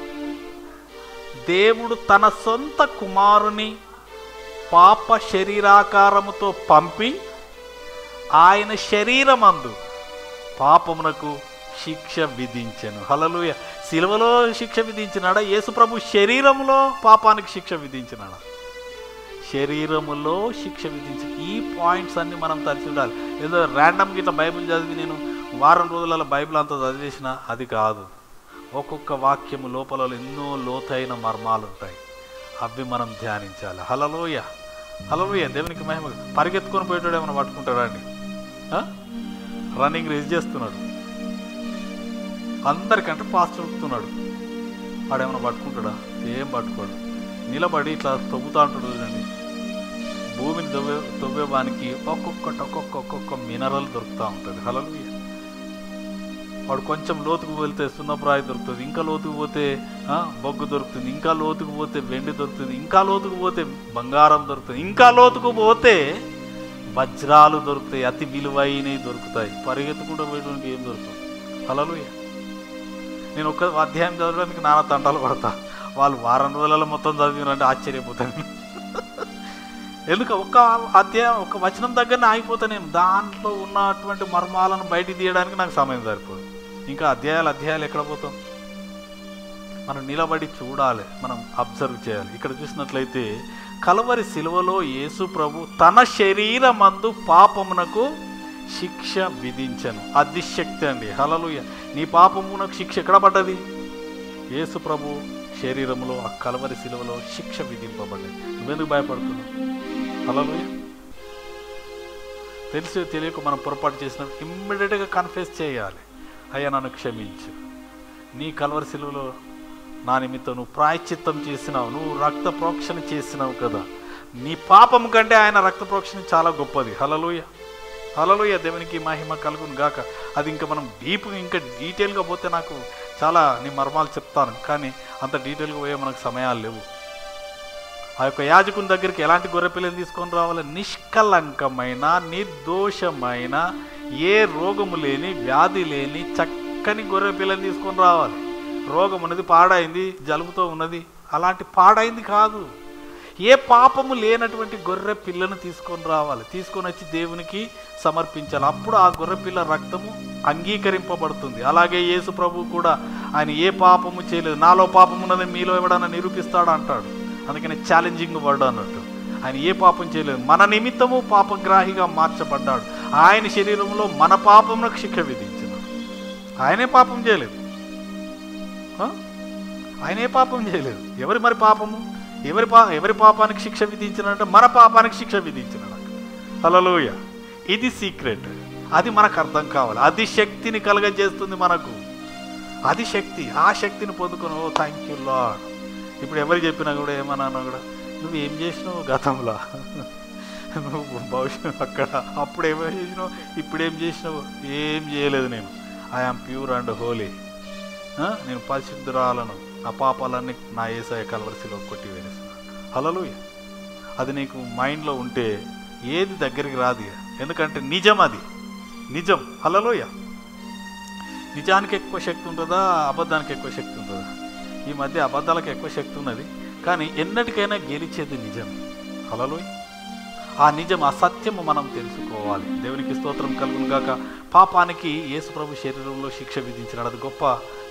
దేవుడు తన సొంత కుమారుని పాప శరీరాకారముతో పంపి ఆయన శరీరమందు పాపమునకు శిక్ష విధించెను హలలుయ సిలువలో శిక్ష విధించినాడా యేసుప్రభు శరీరంలో పాపానికి శిక్ష విధించినాడా శరీరములో శిక్ష విధించి ఈ పాయింట్స్ అన్ని మనం తలిచి ఉండాలి ఏదో ర్యాండమ్గా ఇట్లా బైబిల్ చదివి నేను వారం రోజులలో బైబిల్ అంతా చదివేసిన అది కాదు ఒక్కొక్క వాక్యము లోపల ఎన్నో లోతైన మర్మాలు ఉంటాయి అవి మనం ధ్యానించాలి హలలోయ హలలోయ దేవునికి మహిమ పరిగెత్తుకొని పోయేటాడు ఏమైనా పట్టుకుంటాడా అండి ఆ? రన్నింగ్ రేస్ చేస్తున్నాడు అందరికంటే ఫాస్ట్ ఉరుకుతున్నాడు వాడేమైనా పట్టుకుంటాడా ఏం పట్టుకోడు నిలబడి ఇట్లా తవ్వుతా ఉంటాడు చూడండి భూమిని తవ్వే తవ్వేవానికి ఒక్కొక్కటి ఒక్కొక్క ఒక్కొక్క మినరల్ దొరుకుతూ ఉంటుంది హలో వాడు కొంచెం లోతుకు వెళ్తే సున్నప్రాయి దొరుకుతుంది ఇంకా లోతుకు పోతే ఆ, బొగ్గు దొరుకుతుంది ఇంకా లోతుకు పోతే వెండి దొరుకుతుంది ఇంకా లోతుకు పోతే బంగారం దొరుకుతుంది ఇంకా లోతుకు పోతే వజ్రాలు దొరుకుతాయి అతి విలువైనవి దొరుకుతాయి పరిగెత్తుకుంటూ పోయడానికి ఏం దొరుకుతుంది హలలుయ నేను ఒక అధ్యాయం చదవడానికి నానా తంటాలు పడతా వాళ్ళు వారం రోజులలో మొత్తం చదివినంటే ఆశ్చర్యపోతాను ఎందుకు ఒక్క అధ్యాయం ఒక వచనం దగ్గరనే ఆగిపోతా నేను దాంట్లో ఉన్నటువంటి మర్మాలను బయటికి తీయడానికి నాకు సమయం సరిపోదు ఇంకా అధ్యాయాలు అధ్యాయాలు ఎక్కడ పోతాం మనం నిలబడి చూడాలి మనం అబ్జర్వ్ చేయాలి ఇక్కడ చూసినట్లయితే కలవరి శిలువలో యేసు ప్రభు తన శరీరమందు పాపమునకు శిక్ష విధించను అది శక్తి అండి హలలుయ నీ పాపమునకు శిక్ష ఎక్కడ పడ్డది యేసు ప్రభు శరీరంలో ఆ కలవరి శిలువలో శిక్ష విధింపబడ్డది నువ్వెందుకు భయపడుతున్నావు హలలుయ తెలిసి తెలియక మనం పొరపాటు చేసినప్పుడు ఇమ్మీడియట్గా కన్ఫెస్ చేయాలి అయ్యా నన్ను క్షమించు నీ కలవరి శిలువలో నా నిమిత్తం నువ్వు ప్రాయశ్చిత్తం చేసినావు నువ్వు రక్త ప్రోక్షణ చేసినావు కదా నీ పాపం కంటే ఆయన రక్త ప్రోక్షణ చాలా గొప్పది హలలుయ హలలుయ దేవునికి మహిమ కలుగును గాక అది ఇంకా మనం డీప్ ఇంకా డీటెయిల్గా పోతే నాకు చాలా నీ మర్మాలు చెప్తాను కానీ అంత డీటెయిల్గా పోయే మనకు సమయాలు లేవు ఆ యొక్క యాజకుని దగ్గరికి ఎలాంటి గొర్రెపిల్లని తీసుకొని రావాలి నిష్కలంకమైన నిర్దోషమైన ఏ రోగము లేని వ్యాధి లేని చక్కని గొర్రెపిల్లని తీసుకొని రావాలి రోగం ఉన్నది పాడైంది జలుబుతో ఉన్నది అలాంటి పాడైంది కాదు ఏ పాపము లేనటువంటి గొర్రె పిల్లను తీసుకొని రావాలి తీసుకొని వచ్చి దేవునికి సమర్పించాలి అప్పుడు ఆ గొర్రె పిల్ల రక్తము అంగీకరింపబడుతుంది అలాగే యేసు ప్రభు కూడా ఆయన ఏ పాపము చేయలేదు నాలో పాపం ఉన్నది మీలో ఎవడన్నా నిరూపిస్తాడు అంటాడు అందుకని ఛాలెంజింగ్ వర్డ్ అన్నట్టు ఆయన ఏ పాపం చేయలేదు మన నిమిత్తము పాపగ్రాహిగా మార్చబడ్డాడు ఆయన శరీరంలో మన పాపమునకు శిక్ష విధించిన ఆయనే పాపం చేయలేదు ఆ? ఆయనే పాపం చేయలేదు ఎవరి మరి పాపము ఎవరి పా ఎవరి పాపానికి శిక్ష విధించినట్టు మన పాపానికి శిక్ష విధించినాడు హలోయ ఇది సీక్రెట్ అది మనకు అర్థం కావాలి అది శక్తిని కలగజేస్తుంది మనకు అది శక్తి ఆ శక్తిని పొందుకొని ఓ థ్యాంక్ యూ లాడ్ ఇప్పుడు ఎవరు చెప్పినా కూడా ఏమన్నా కూడా నువ్వు ఏం చేసినావు గతంలో నువ్వు భవిష్యత్తు అక్కడ అప్పుడు ఏమో చేసినావు ఇప్పుడు ఏం చేసినావు ఏం చేయలేదు నేను ఐఆమ్ ప్యూర్ అండ్ హోలీ నేను పరిశుద్ధురాలను నా పాపాలన్నీ నా ఏసాయ కలవరిసిలో కొట్టి వేస్తున్నాను హలలుయ అది నీకు మైండ్లో ఉంటే ఏది దగ్గరికి రాదు ఇక. ఎందుకంటే నిజం అది నిజం హలలోయ నిజానికి ఎక్కువ శక్తి ఉంటుందా అబద్ధానికి ఎక్కువ శక్తి ఉంటుందా ఈ మధ్య అబద్ధాలకు ఎక్కువ శక్తి ఉన్నది కానీ ఎన్నటికైనా గెలిచేది నిజం హలలోయ ఆ నిజం ఆ సత్యము మనం తెలుసుకోవాలి దేవునికి స్తోత్రం కలుగును గాక పాపానికి యేసుప్రభు శరీరంలో శిక్ష విధించినాడు అది గొప్ప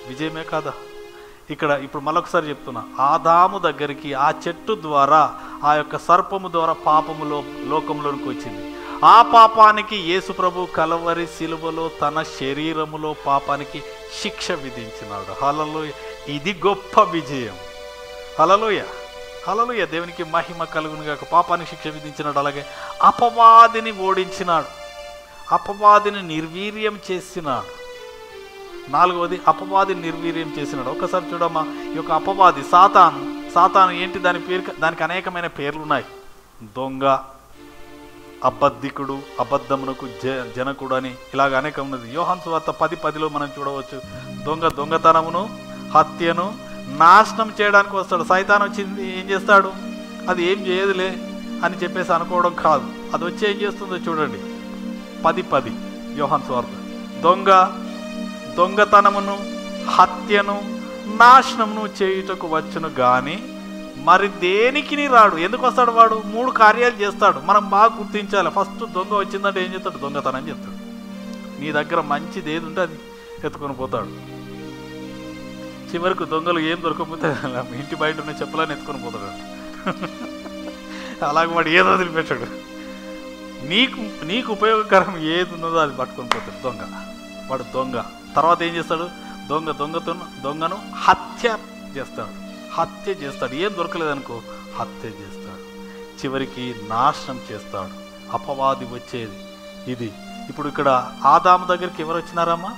విజయమే కాదా ఇక్కడ ఇప్పుడు మరొకసారి చెప్తున్నా ఆదాము దగ్గరికి ఆ చెట్టు ద్వారా ఆ యొక్క సర్పము ద్వారా పాపములో లోకంలోనికి వచ్చింది ఆ పాపానికి యేసు ప్రభు కలవరి శిలువలో తన శరీరములో పాపానికి శిక్ష విధించినాడు హలలోయ ఇది గొప్ప విజయం హలలోయ హలలోయ దేవునికి మహిమ కలుగును గాక పాపానికి శిక్ష విధించినాడు అలాగే అపవాదిని ఓడించినాడు అపవాదిని నిర్వీర్యం చేసినాడు నాలుగవది అపవాది నిర్వీర్యం చేసినాడు ఒకసారి చూడమ్మా ఈ యొక్క అపవాది సాతాను సాతాను ఏంటి దాని పేరు దానికి అనేకమైన పేర్లు ఉన్నాయి దొంగ అబద్ధికుడు అబద్ధమునకు జ జనకుడు అని ఇలాగ అనేకం ఉన్నది యోహాన్ సువార్త పది పదిలో మనం చూడవచ్చు దొంగ దొంగతనమును హత్యను నాశనం చేయడానికి వస్తాడు సైతాన్ వచ్చింది ఏం చేస్తాడు అది ఏం చేయదులే అని చెప్పేసి అనుకోవడం కాదు అది వచ్చి ఏం చేస్తుందో చూడండి పది పది యోహాన్ స్వార్థ దొంగ దొంగతనమును హత్యను నాశనమును చేయుటకు వచ్చును గాని మరి దేనికి రాడు ఎందుకు వస్తాడు వాడు మూడు కార్యాలు చేస్తాడు మనం బాగా గుర్తించాలి ఫస్ట్ దొంగ వచ్చిందంటే ఏం చేస్తాడు దొంగతనం చేస్తాడు నీ దగ్గర మంచిది ఏది ఉంటే అది ఎత్తుకొని పోతాడు చివరికి దొంగలు ఏం దొరకకపోతే అలా మీ ఇంటి బయట ఉన్న చెప్పులని ఎత్తుకొని పోతాడు అలాగే వాడు ఏదో వదిలిపెట్టాడు నీకు నీకు ఉపయోగకరం ఏది ఉన్నదో అది పట్టుకొని పోతాడు దొంగ వాడు దొంగ తర్వాత ఏం చేస్తాడు దొంగ దొంగతో దొంగను హత్య చేస్తాడు హత్య చేస్తాడు ఏం దొరకలేదనుకో హత్య చేస్తాడు చివరికి నాశనం చేస్తాడు అపవాది వచ్చేది ఇది ఇప్పుడు ఇక్కడ ఆదాము దగ్గరికి ఎవరు వచ్చినారమ్మా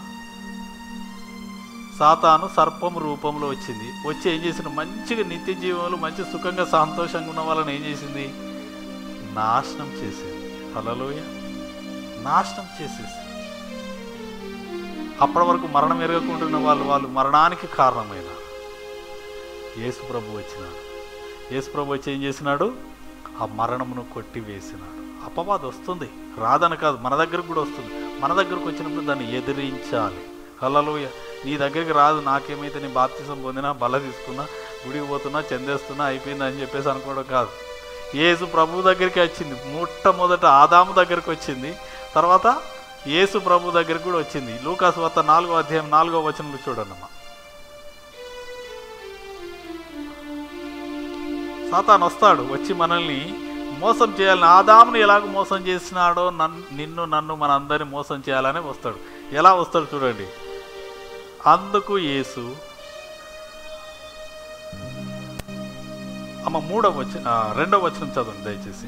సాతాను సర్పం రూపంలో వచ్చింది వచ్చి ఏం చేసింది మంచిగా నిత్య జీవంలో మంచి సుఖంగా సంతోషంగా ఉన్న వాళ్ళని ఏం చేసింది నాశనం చేసింది హలలోయ నాశనం చేసేసి అప్పటి వరకు మరణం ఎరగకుంటున్న వాళ్ళు వాళ్ళు మరణానికి కారణమైన యేసు ప్రభు వచ్చినాడు యేసు ప్రభు వచ్చి ఏం చేసినాడు ఆ మరణమును కొట్టి వేసినాడు అపవాదం వస్తుంది రాదని కాదు మన దగ్గరకు కూడా వస్తుంది మన దగ్గరకు వచ్చినప్పుడు దాన్ని ఎదిరించాలి హల్లలోయ నీ దగ్గరికి రాదు నాకేమైతే నీ బాప్తిసం పొందినా బల తీసుకున్నా గుడికి పోతున్నా చెందేస్తున్నా అయిపోయింది అని చెప్పేసి అనుకోవడం కాదు యేసు ప్రభు దగ్గరికి వచ్చింది మొట్టమొదట ఆదాము దగ్గరికి వచ్చింది తర్వాత యేసు ప్రభు దగ్గరికి కూడా వచ్చింది లూకాసు వద్ద నాలుగో అధ్యాయం నాలుగో వచనంలో చూడండి అమ్మా సాతాను వస్తాడు వచ్చి మనల్ని మోసం చేయాలని ఆదాముని ఎలాగ మోసం చేసినాడో నన్ను నిన్ను నన్ను మన అందరిని మోసం చేయాలని వస్తాడు ఎలా వస్తాడు చూడండి అందుకు యేసు అమ్మ మూడవ వచ్చి రెండవ వచనం చదవండి దయచేసి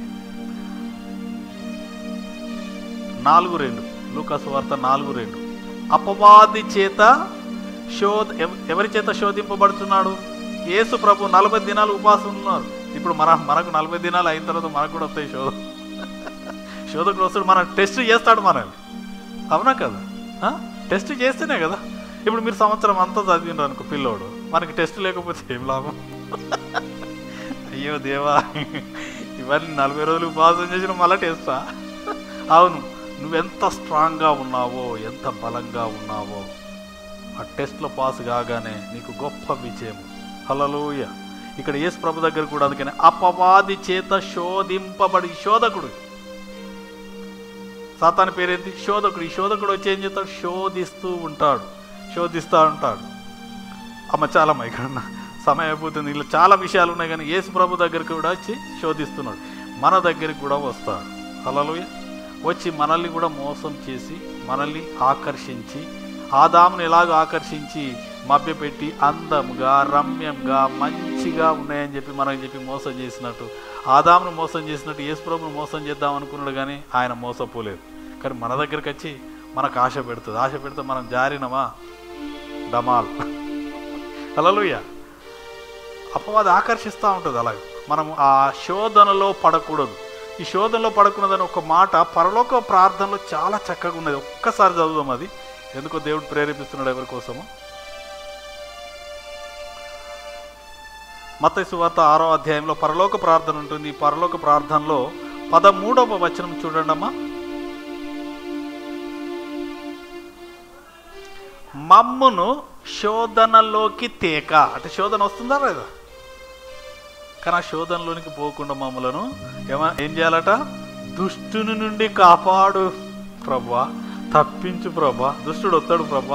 నాలుగు రెండు లూకాసు వార్త నాలుగు రెండు అపవాది చేత శోధ ఎవ- ఎవరి చేత శోధింపబడుతున్నాడు యేసు ప్రభు నలభై దినాలు ఉపవాసం ఉన్నారు ఇప్పుడు మన మనకు నలభై దినాలు అయిన తర్వాత మనకు కూడా వస్తాయి శోధ శోధకుడు వస్తాడు మన టెస్ట్ చేస్తాడు మనల్ని అవునా కదా ఆ? టెస్ట్ చేస్తేనే కదా ఇప్పుడు మీరు సంవత్సరం అంతా చదివినారు అనుకో పిల్లోడు మనకి టెస్ట్ లేకపోతే ఏం లాభం అయ్యో దేవా ఇవన్నీ నలభై రోజులు ఉపవాసం చేసిన మళ్ళీ టెస్టా అవును నువ్వెంత స్ట్రాంగ్గా ఉన్నావో ఎంత బలంగా ఉన్నావో ఆ టెస్ట్లో పాస్ కాగానే నీకు గొప్ప విజయం హలలోయ ఇక్కడ యేసు ప్రభు దగ్గర కూడా అందుకని అపవాది చేత శోధింపబడి శోధకుడు సాతాని పేరేంటి శోధకుడు ఈ శోధకుడు వచ్చి ఏం చేస్తాడు శోధిస్తూ ఉంటాడు శోధిస్తూ ఉంటాడు అమ్మ చాలమ్మ ఇక్కడ ఉన్న సమయం అయిపోతుంది ఇలా చాలా విషయాలు ఉన్నాయి కానీ యేసు ప్రభు దగ్గరికి కూడా వచ్చి శోధిస్తున్నాడు మన దగ్గరికి కూడా వస్తాడు హలలోయ వచ్చి మనల్ని కూడా మోసం చేసి మనల్ని ఆకర్షించి ఆదామును ఎలాగో ఆకర్షించి మభ్యపెట్టి అందముగా రమ్యంగా మంచిగా ఉన్నాయని చెప్పి మనం చెప్పి మోసం చేసినట్టు ఆదామును మోసం చేసినట్టు యేసుప్రభును మోసం చేద్దాం అనుకున్నాడు కానీ ఆయన మోసపోలేదు కానీ మన దగ్గరికి వచ్చి మనకు ఆశ పెడుతుంది ఆశ పెడితే మనం జారినమా డమాల్ హల్లెలూయా అపవాది ఆకర్షిస్తూ ఉంటుంది అలాగే మనం ఆ శోధనలో పడకూడదు ఈ శోధనలో పడకూడదని ఒక మాట పరలోక ప్రార్థనలో చాలా చక్కగా ఉన్నది ఒక్కసారి చదువుదాం అది ఎందుకో దేవుడు ప్రేరేపిస్తున్నాడు ఎవరి కోసము మత్తయి సువార్త ఆరో అధ్యాయంలో పరలోక ప్రార్థన ఉంటుంది ఈ పరలోక ప్రార్థనలో పదమూడవ వచనం చూడండి అమ్మా మమ్మును శోధనలోకి తేక అంటే శోధన వస్తుందా లేదా కానీ ఆ శోధనలోనికి పోకుండా మమ్మలను ఏమ ఏం చేయాలట దుష్టుని నుండి కాపాడు ప్రభా తప్పించు ప్రభా దుష్టుడు వస్తాడు ప్రభా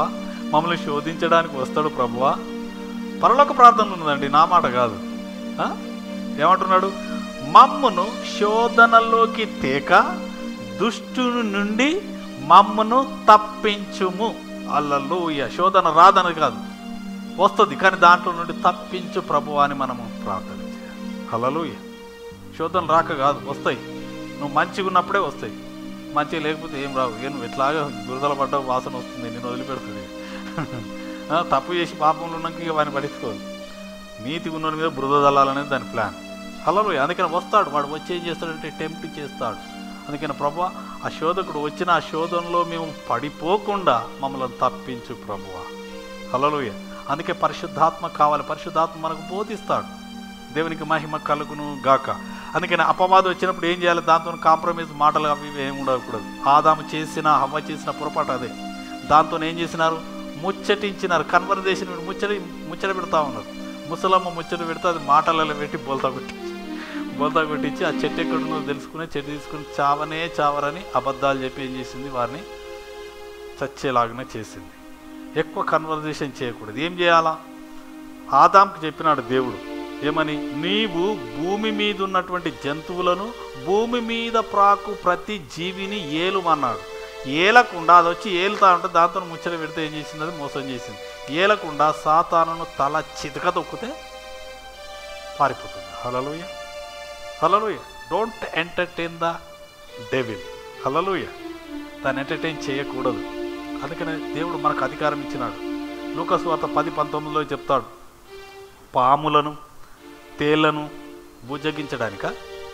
మమ్మల్ని శోధించడానికి వస్తాడు ప్రభువా పరలోక ప్రార్థనలు ఉన్నదండి నా మాట కాదు ఆ? ఏమంటున్నాడు మమ్మను శోధనలోకి తేక దుష్టుని నుండి మమ్మను తప్పించుము అల్లలోయ శోధన రాదని కాదు వస్తుంది కానీ దాంట్లో నుండి తప్పించు ప్రభు అని మనము ప్రార్థన చేయాలి హలలుయ శోధన రాక కాదు వస్తాయి నువ్వు మంచిగా ఉన్నప్పుడే వస్తాయి మంచిగా లేకపోతే ఏం రావు ఏ నువ్వు ఎట్లాగా దురదల పడ్డ వాసన వస్తుంది నేను వదిలిపెడుతుంది ఆ, తప్పు చేసి పాపంలో ఉన్నాక ఇక వాడిని పట్టించుకోదు నీతి ఉన్న మీద బురద చల్లాలనేది దాని ప్లాన్ హలలుయ అందుకని వస్తాడు వాడు వచ్చి ఏం చేస్తాడంటే టెంప్ట్ చేస్తాడు అందుకని ప్రభు ఆ శోధకుడు వచ్చిన ఆ శోధనలో మేము పడిపోకుండా మమ్మల్ని తప్పించు ప్రభువా హలలుయ అందుకే పరిశుద్ధాత్మ కావాలి పరిశుద్ధాత్మ మనకు బోధిస్తాడు దేవునికి మహిమ కలుగును గాక అందుకని అపవాదం వచ్చినప్పుడు ఏం చేయాలి దాంతో కాంప్రమైజ్ మాటలు అవి ఇవి ఏమి ఉండకూడదు ఆదాము చేసిన హవ్వ చేసిన పొరపాటు అదే దాంతో ఏం చేసినారు ముచ్చటించినారు కన్వర్జేషన్ ముచ్చటి ముచ్చట పెడతా ఉన్నారు ముసలమ్మ ముచ్చట పెడితే అది మాటలలో పెట్టి బోల్తా కొట్టించి బోల్తా కొట్టించి ఆ చెట్టు ఎక్కడున్నదో తెలుసుకుని చెట్టు తీసుకుని చావనే చావరని అబద్ధాలు చెప్పి ఏం చేసింది వారిని చచ్చేలాగానే చేసింది ఎక్కువ కన్వర్జేషన్ చేయకూడదు ఏం చేయాలా ఆదాంకి చెప్పినాడు దేవుడు ఏమని నీవు భూమి మీద ఉన్నటువంటి జంతువులను భూమి మీద ప్రాకు ప్రతి జీవిని ఏలుమన్నాడు ఏలకుండా అది వచ్చి ఏలుతా ఉంటే దాంతో ముచ్చట పెడితే ఏం చేసింది అది మోసం చేసింది ఏలకుండా సాతానును తల చితక తొక్కితే పారిపోతుంది hallelujah hallelujah don't entertain the devil hallelujah దాన్ని ఎంటర్టైన్ చేయకూడదు అందుకనే దేవుడు మనకు అధికారం ఇచ్చినాడు లూకస్ వార్త పది పంతొమ్మిదిలో చెప్తాడు పాములను తేళ్లను భుజగించడానిక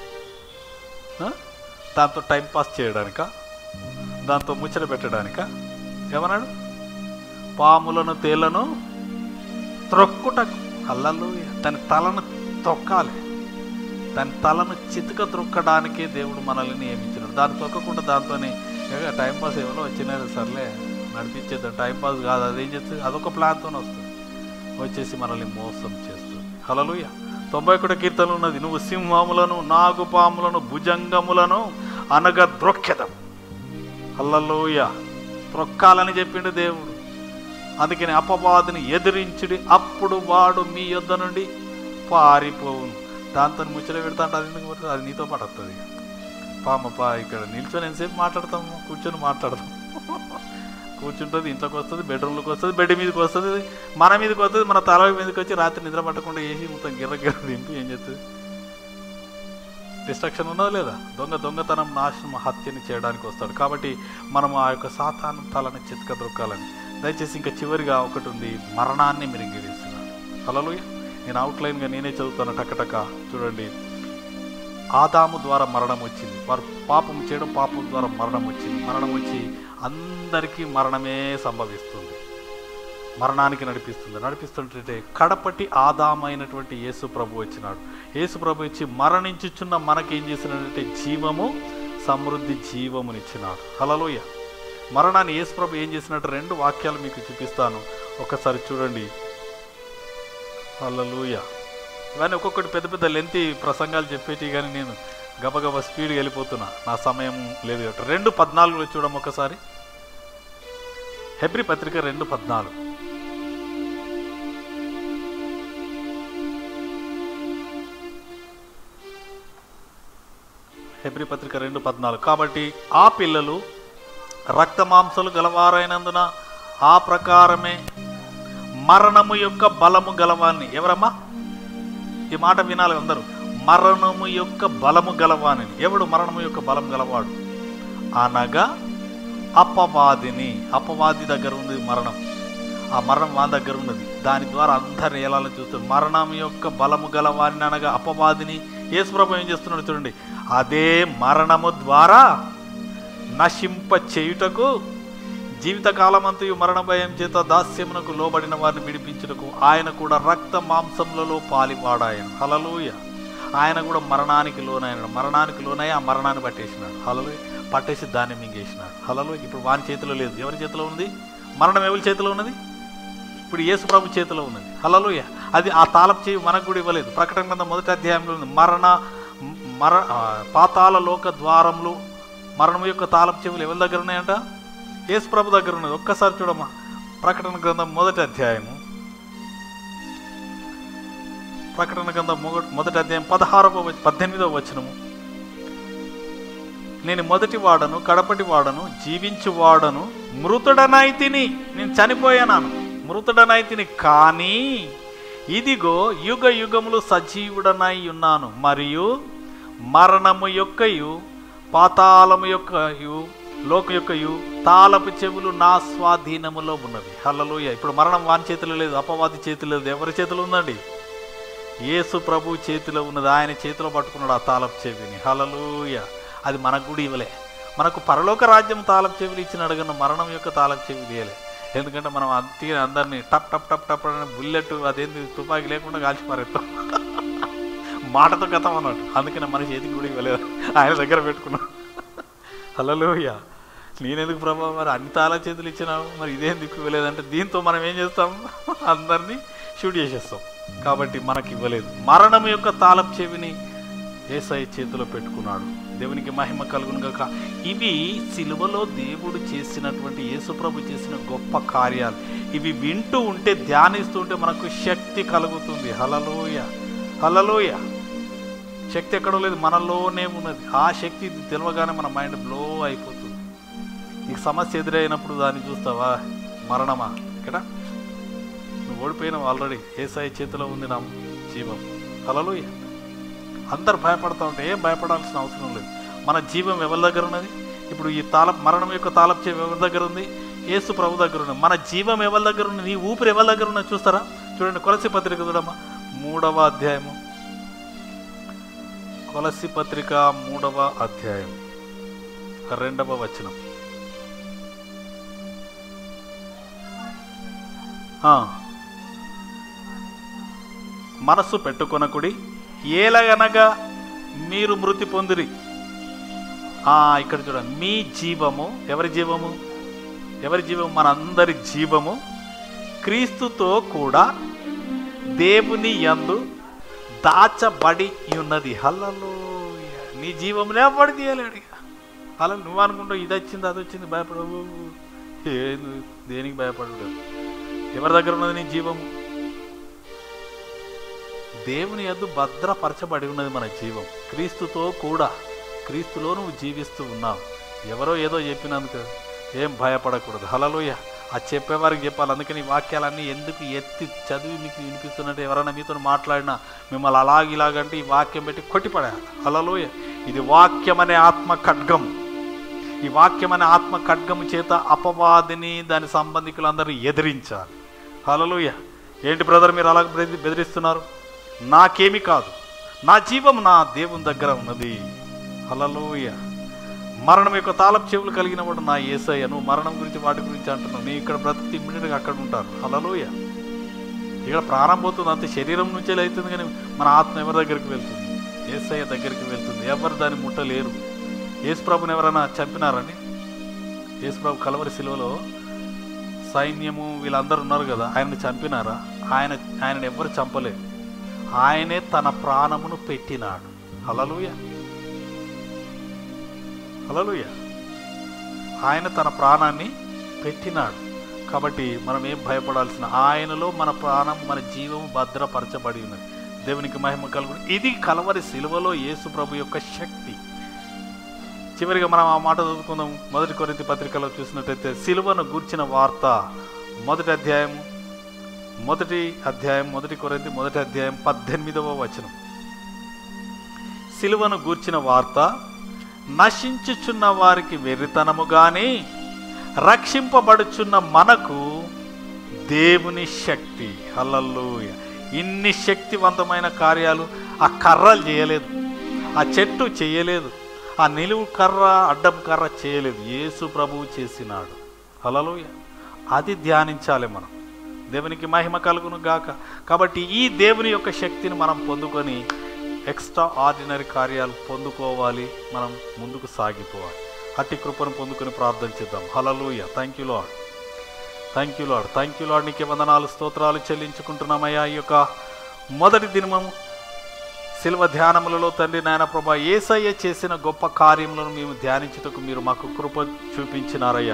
దాంతో టైం పాస్ చేయడానిక దాంతో ముచ్చట పెట్టడానిక ఏమన్నాడు పాములను తేళ్లను త్రొక్కుటకు అల్లలు దాని తలను తొక్కాలి దాని తలను చితుక త్రొక్కడానికే దేవుడు మనల్ని నియమించినాడు దాన్ని తొక్కకుండా దాంతోనే ఇక టైం పాస్ ఎవరో వచ్చినారు సర్లే నడిపించేద్దాం టైం పాస్ కాదు అదేం చేస్తుంది అదొక ప్లాన్తోనే వస్తుంది వచ్చేసి మనల్ని మోసం చేస్తుంది హలలుయ తొంభై ఒకటి కీర్తనలు ఉన్నది నువ్వు సింహములను నాగుపాములను భుజంగములను అనగా ద్రొక్కెదం హల్లలోయ త్రొక్కాలని చెప్పిండు దేవుడు అందుకని అపవాదిని ఎదిరించుడి అప్పుడు వాడు మీ యొద్ద నుండి పారిపోవును దాంతో ముచ్చట పెడతా అంటే అది ఎందుకు పడుతుంది అది నీతో పాటు వస్తుంది ఇక పామపా ఇక్కడ నిల్చొని ఎంతసేపు మాట్లాడతాము కూర్చొని మాట్లాడతాం కూర్చుంటుంది ఇంట్లోకి వస్తుంది బెడ్రూమ్లోకి వస్తుంది బెడ్ మీదకి వస్తుంది మన మీదకి వస్తుంది మన తల మీదకి వచ్చి రాత్రి నిద్ర పట్టకుండా వేసి మొత్తం గిర్ర గిర్ర దింపి ఏం చేస్తుంది డిస్ట్రక్షన్ ఉన్నదా లేదా దొంగ దొంగతనం నాశనం హత్యని చేయడానికి వస్తాడు కాబట్టి మనం ఆ యొక్క సాతాను తలని చితక దొరకాలని దయచేసి ఇంకా చివరిగా ఒకటి ఉంది మరణాన్ని మిరింగివేస్తున్నాడు హలోయ నేను అవుట్లైన్గా నేనే చదువుతాను టకటక చూడండి ఆదాము ద్వారా మరణం వచ్చింది వారు పాపం చేయడం పాపం ద్వారా మరణం వచ్చింది మరణం వచ్చి అందరికీ మరణమే సంభవిస్తుంది మరణానికి నడిపిస్తుంది నడిపిస్తుంటే కడపటి ఆదామైనటువంటి యేసు ప్రభు వచ్చినాడు యేసు ప్రభు ఇచ్చి మరణించుచున్న మనకేం చేసినటువంటి జీవము సమృద్ధి జీవమునిచ్చినాడు హలలోయ మరణాన్ని యేసు ప్రభు ఏం చేసినట్టు రెండు వాక్యాలు మీకు చూపిస్తాను ఒకసారి చూడండి హల్లెలూయ ఇవన్నీ ఒక్కొక్కటి పెద్ద పెద్ద లెంతి ప్రసంగాలు చెప్పేటి కానీ నేను గబగబా స్పీడ్గా వెళ్ళిపోతున్నా నా సమయం లేదు కాబట్టి రెండు పద్నాలుగులో చూడం ఒకసారి హెబ్రి పత్రిక రెండు పద్నాలుగు హెబ్రి పత్రిక రెండు పద్నాలుగు కాబట్టి ఆ పిల్లలు రక్త మాంసలు గలవారైనందున ఆ ప్రకారమే మరణము యొక్క బలము గలవాన్ని ఎవరమ్మా ఈ మాట వినాలి అందరూ మరణము యొక్క బలము గలవాని ఎవడు మరణము యొక్క బలం గలవాడు అనగా అపవాదిని అపవాది దగ్గర ఉంది మరణం ఆ మరణం మా దగ్గర ఉన్నది దాని ద్వారా అందరు ఏలాలని చూస్తారు మరణం యొక్క బలము గలవాని అనగా అపవాదిని యేసుప్రభు ఏం చేస్తున్నాడు చూడండి అదే మరణము ద్వారా నశింప చేయుటకు జీవితకాలమంతయు మరణ భయం చేత దాస్యమునకు లోబడిన వారిని విడిపించుటకు ఆయన కూడా రక్త మాంసములలో పాలివాడాయను హలలుయ ఆయన కూడా మరణానికి లోనైనాడు మరణానికి లోనై ఆ మరణాన్ని పట్టేసినాడు హలలు పట్టేసి దాన్ని మింగేసినాడు హలలు ఇప్పుడు వాని చేతిలో లేదు ఎవరి చేతిలో ఉంది మరణం ఎవరి చేతిలో ఉన్నది ఇప్పుడు యేసు ప్రభు చేతిలో ఉన్నది హలలుయ అది ఆ తాళపు చేయి మనకు కూడా ఇవ్వలేదు ప్రకటన గ్రంథం మొదటి అధ్యాయంలో ఉంది మరణ మర ఆ, పాతాళ లోక ద్వారములు మరణం యొక్క తాళపు చెవులు ఎవరి దగ్గర ఉన్నాయంట యేసు ప్రభు దగ్గర ఉన్నది ఒక్కసారి చూడమ్మా ప్రకటన గ్రంథం మొదటి అధ్యాయము ప్రకటన గ్రంథం మొగ- మొదటి అధ్యాయం పదహారవ వ- పద్దెనిమిదవ వచనము నేను మొదటి వాడను కడపటి వాడను జీవించు వాడను మృతుడనైతిని నేను చనిపోయాను మృతుడనైతిని కానీ ఇదిగో యుగ యుగములు సజీవుడనై ఉన్నాను మరియు మరణము యొక్కయు పాతాళము యొక్కయు లోక యొక్కయు తాళపు చెవులు నా స్వాధీనములో ఉన్నవి హల్లలోయ ఇప్పుడు మరణం వాని చేతిలో లేదు అపవాది చేతిలో లేదు ఎవరి చేతిలో ఉందండి యేసు ప్రభు చేతిలో ఉన్నది ఆయన చేతిలో పట్టుకున్నాడు ఆ తాళపు చెవిని హలలుయ అది మనకు కూడా ఇవ్వలే మనకు పరలోక రాజ్యం తాళపు చెవిలు ఇచ్చినాడు కానీ మరణం యొక్క తాళపు చెవిలు ఇవ్వలే ఎందుకంటే మనం అంతే అందరినీ టప్ టప్ టప్ టప్ అని బుల్లెట్ అదేంది తుపాకీ లేకుండా కాల్చి పారేస్తాం మాటతో గతం అన్నట్టు అందుకని మన చేతికి కూడా ఇవ్వలేదు ఆయన దగ్గర పెట్టుకున్నాం హలోయ నేనెందుకు ప్రభావ మరి అన్ని తాళ చేతులు ఇచ్చినావు మరి ఇదేం దిక్కు ఇవ్వలేదంటే దీంతో మనం ఏం చేస్తాం అందరినీ షూట్ చేసేస్తాం కాబట్టి మనకి ఇవ్వలేదు మరణం యొక్క తాళపు చెవిని ఏసఐ చేతిలో పెట్టుకున్నాడు దేవునికి మహిమ కలుగును గాక ఇవి సిలువలో దేవుడు చేసినటువంటి యేసుప్రభు చేసిన గొప్ప కార్యాలు ఇవి వింటూ ఉంటే ధ్యానిస్తూ ఉంటే మనకు శక్తి కలుగుతుంది హలలోయ హలలోయ శక్తి ఎక్కడో లేదు మనలోనే ఉన్నది ఆ శక్తి తెలియగానే మన మైండ్ బ్లో అయిపోతుంది నీకు సమస్య ఎదురైనప్పుడు దాన్ని చూస్తావా మరణమా ఇక్కడ నువ్వు ఓడిపోయినావు ఆల్రెడీ ఏసాయి చేతిలో ఉంది నా జీవం హలలోయ అందరు భయపడతా ఉంటే ఏం భయపడాల్సిన అవసరం లేదు మన జీవం ఎవరి దగ్గర ఉన్నది ఇప్పుడు ఈ తాళ మరణం యొక్క తాళపు చెవి ఎవరి దగ్గర ఉంది యేసు ప్రభు దగ్గర ఉంది మన జీవం ఎవరి దగ్గర ఉంది నీ ఊపిరి ఎవరి దగ్గర ఉన్నది చూస్తారా చూడండి కొలసి పత్రిక చూడమ్మా మూడవ అధ్యాయము కొలసి పత్రిక మూడవ అధ్యాయం రెండవ వచనం ఆ. మనస్సు పెట్టుకొనకుడి ఏలగనగా మీరు మృతి పొందిరి ఆ, ఇక్కడ చూడండి మీ జీవము ఎవరి జీవము ఎవరి జీవము మనందరి జీవము క్రీస్తుతో కూడా దేవుని యందు దాచబడి ఉన్నది హల్లలో నీ జీవంలో ఎవడు తీయలేడు ఇక. అలా నువ్వు అనుకుంటావు ఇది వచ్చింది అది వచ్చింది భయపడవు ఏ నువ్వు దేనికి భయపడదు ఎవరి దగ్గర ఉన్నది నీ జీవము దేవుని యొద్ద భద్రపరచబడి ఉన్నది మన జీవం క్రీస్తుతో కూడా క్రీస్తులో నువ్వు జీవిస్తూ ఉన్నావు ఎవరో ఏదో చెప్పినందుకు ఏం భయపడకూడదు హలలోయ ఆ చెప్పేవారికి చెప్పాలి అందుకని ఈ వాక్యాలన్నీ ఎందుకు ఎత్తి చదివి మీకు వినిపిస్తున్నట్టు ఎవరైనా మీతో మాట్లాడినా మిమ్మల్ని అలాగ ఇలాగంటే ఈ వాక్యం పెట్టి కొట్టిపడేయాలి హలలోయ ఇది వాక్యం అనే ఆత్మ ఖడ్గం ఈ వాక్యం అనే ఆత్మ ఖడ్గము చేత అపవాదిని దాని సంబంధికులందరూ ఎదిరించాలి హలలోయ ఏంటి బ్రదర్ మీరు అలా బెదిరి- బెదిరిస్తున్నారు నాకేమి కాదు నా జీవం నా దేవుని దగ్గర ఉన్నది హలలోయ మరణం యొక్క తాళపు చెవులు కలిగిన వాడు నా ఏసయ్య నువ్వు మరణం గురించి వాటి గురించి అంటున్నావు నీ ఇక్కడ బ్రతికి ఇమ్మీడియట్గా అక్కడ ఉంటారు హలలోయ ఇక్కడ ప్రాణం పోతుంది అంతే శరీరం నుంచే అవుతుంది కానీ మన ఆత్మ ఎవరి దగ్గరికి వెళ్తుంది ఏసయ్య దగ్గరికి వెళ్తుంది ఎవరు దాన్ని ముట్టలేరు యేసుప్రభుని ఎవరైనా చంపినారండి యేసుప్రభు కలవరి శిలువలో సైన్యము వీళ్ళందరూ ఉన్నారు కదా ఆయన్ని చంపినారా ఆయన ఆయనను ఎవ్వరు చంపలేదు ఆయనే తన ప్రాణమును పెట్టినాడు హలలుయ హలలుయ ఆయన తన ప్రాణాన్ని పెట్టినాడు కాబట్టి మనం ఏం భయపడాల్సిన ఆయనలో మన ప్రాణం మన జీవం భద్రపరచబడి ఉన్నది దేవునికి మహిమ కలుగు ఇది కలవరి శిలువలో యేసు ప్రభు యొక్క శక్తి చివరిగా మనం ఆ మాట చదువుకుందాం మొదటి కొరింథీ పత్రికలో చూసినట్టయితే సిలువను గూర్చిన వార్త మొదటి అధ్యాయం మొదటి అధ్యాయం మొదటి కొరింథీ మొదటి అధ్యాయం పద్దెనిమిదవ వచనం సిలువను గూర్చిన వార్త నశించుచున్న వారికి వెర్రితనము గాని రక్షింపబడుచున్న మనకు దేవుని శక్తి హల్లల్లోయ ఇన్ని శక్తివంతమైన కార్యాలు ఆ కర్రలు చేయలేదు ఆ చెట్టు చేయలేదు ఆ నిలువు కర్ర అడ్డం కర్ర చేయలేదు యేసు ప్రభువు చేసినాడు హలలోయ అది ధ్యానించాలి మనం దేవునికి మహిమ కలుగును గాక కాబట్టి ఈ దేవుని యొక్క శక్తిని మనం పొందుకొని ఎక్స్ట్రా ఆర్డినరీ కార్యాలు పొందుకోవాలి మనం ముందుకు సాగిపోవాలి అట్టి కృపను పొందుకొని ప్రార్థన చేద్దాం hallelujah thank you lord thank you lord thank you lord నీకే వందనాలు స్తోత్రాలు చెల్లించుకుంటున్నామయ్యా ఈ యొక్క మొదటి దినము శిల్వ ధ్యానములలో తండ్రి నాయన ప్రభా ఏసయ్య చేసిన గొప్ప కార్యములను మేము ధ్యానించుటకు మీరు మాకు కృప చూపించినారయ్యా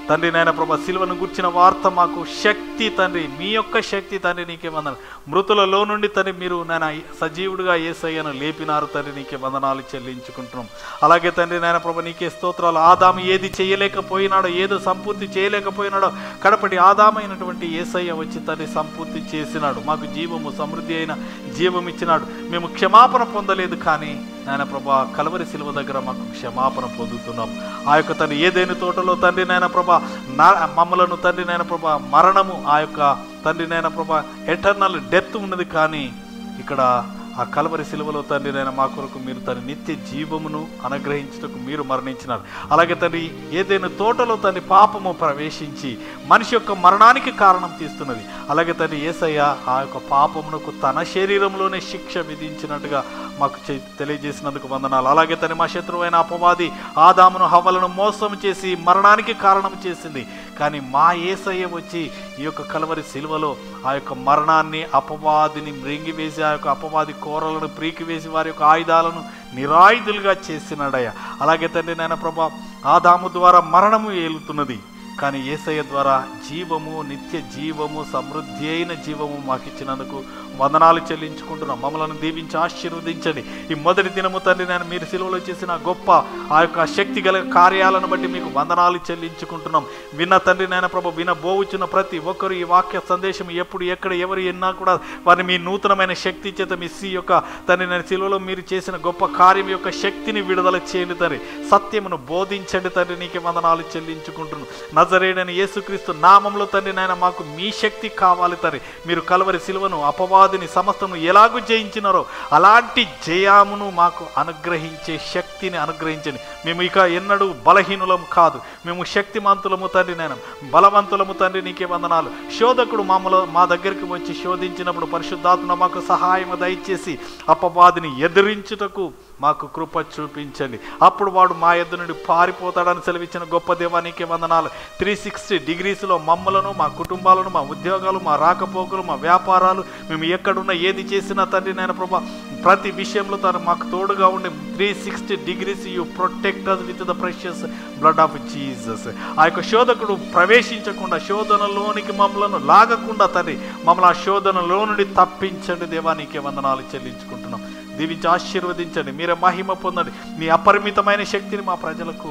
తండ్రి నాయన ప్రభా సిలువను గుర్చిన వార్త మాకు శక్తి తండ్రి మీ యొక్క శక్తి తండ్రి నీకే వందన మృతులలో నుండి తండ్రి మీరు నాయన సజీవుడిగా ఏసయ్యను లేపినారు తండ్రి నీకే వందనాలు చెల్లించుకుంటున్నాం అలాగే తండ్రి నాయన ప్రభా నీకే స్తోత్రాలు ఆదాము ఏది చేయలేకపోయినాడో ఏదో సంపూర్తి చేయలేకపోయినాడో కడపటి ఆదామైనటువంటి ఏసయ్య వచ్చి తండ్రి సంపూర్తి చేసినాడు మాకు జీవము సమృద్ధి అయిన జీవం ఇచ్చినాడు మేము క్షమాపణ పొందలేదు కానీ నాయన ప్రభా కలవరి శిలువ దగ్గర మాకు క్షమాపణ పొందుతున్నాం ఆ యొక్క తండ్రి ఏదైనా తోటలో తండ్రి నాయన ప్రభా నా మమ్మలను తండ్రి నాయన ప్రభా మరణము ఆ యొక్క తండ్రి నాయన ప్రభా ఎటర్నల్ డెత్ ఉన్నది కానీ ఇక్కడ ఆ కలవరి శిలువలో తండ్రి నాయన మా కొరకు మీరు తన నిత్య జీవమును అనుగ్రహించుటకు మీరు మరణించినారు అలాగే తండ్రి ఏదైనా తోటలో తండ్రి పాపము ప్రవేశించి మనిషి యొక్క మరణానికి కారణం తీస్తున్నది అలాగే తండ్రి ఏసయ్య ఆ యొక్క పాపమునకు తన శరీరంలోనే శిక్ష విధించినట్టుగా మాకు చె- తెలియజేసినందుకు వందనాలు అలాగే తన మా శత్రువైన అపవాది ఆదామును హవ్వలను మోసం చేసి మరణానికి కారణం చేసింది కానీ మా ఏసయ్య వచ్చి ఈ యొక్క కలవరి శిలువలో ఆ యొక్క మరణాన్ని అపవాదిని మృంగివేసి ఆ యొక్క అపవాది కోరలను ప్రీకివేసి వారి యొక్క ఆయుధాలను నిరాయుధులుగా చేసినాడయ్య అలాగే తండ్రి నాయన ప్రభా ఆదాము ద్వారా మరణము ఏలుతున్నది కానీ ఏసయ్య ద్వారా జీవము నిత్య జీవము సమృద్ధి అయిన జీవము మాకు ఇచ్చినందుకు వందనాలు చెల్లించుకుంటున్నాం మమ్మల్ని దీవించి ఆశీర్వదించండి ఈ మొదటి దినము తండ్రి నేను మీరు సిలువలో చేసిన గొప్ప ఆ యొక్క శక్తి గల కార్యాలను బట్టి మీకు వందనాలు చెల్లించుకుంటున్నాం విన్న తండ్రి నాయన ప్రభు విన బోవుచున్న ప్రతి ఒక్కరు ఈ వాక్య సందేశం ఎప్పుడు ఎక్కడ ఎవరు ఎన్నా కూడా వారిని మీ నూతనమైన శక్తి చేత మీ సి యొక్క తండ్రి నేను సిలువలో మీరు చేసిన గొప్ప కార్యం యొక్క శక్తిని విడుదల చేయండి తండ్రి సత్యమును బోధించండి తండ్రి నీకే వందనాలు చెల్లించుకుంటున్నాను నజరేడని యేసుక్రీస్తు నామంలో తండ్రి నాయన మాకు మీ శక్తి కావాలి తండ్రి మీరు కలవరి సిలువను అపవాదిని సమస్తము ఎలాగూ జయించినారో అలాంటి జయామును మాకు అనుగ్రహించే శక్తిని అనుగ్రహించండి మేము ఇక ఎన్నడూ బలహీనులం కాదు మేము శక్తిమంతులము తండ్రి నేను బలవంతులము తండ్రి నీకే వందనాలు శోధకుడు మామూలు మా దగ్గరికి వచ్చి శోధించినప్పుడు పరిశుద్ధాత్మ మాకు సహాయం దయచేసి అపవాదిని ఎదిరించుటకు మాకు కృప చూపించండి అప్పుడు వాడు మా ఎద్దు నుండి పారిపోతాడని సెలవిచ్చిన గొప్ప దేవానికి వందనాలు త్రీ సిక్స్టీ డిగ్రీస్లో మమ్మలను మా కుటుంబాలను మా ఉద్యోగాలు మా రాకపోకలు మా వ్యాపారాలు మేము ఎక్కడున్నా ఏది చేసినా తండ్రి నేను ప్రభా ప్రతి విషయంలో తను మాకు తోడుగా ఉండి three sixty degrees you protect us with the precious blood of Jesus ఆ యొక్క శోధకుడు ప్రవేశించకుండా శోధనలోనికి మమ్మలను లాగకుండా తండ్రి మమ్మల్ని ఆ శోధనలో నుండి తప్పించండి దేవానికి వందనాలు చెల్లించుకుంటున్నాం దీవించి ఆశీర్వదించండి మీరే మహిమ పొందండి మీ అపరిమితమైన శక్తిని మా ప్రజలకు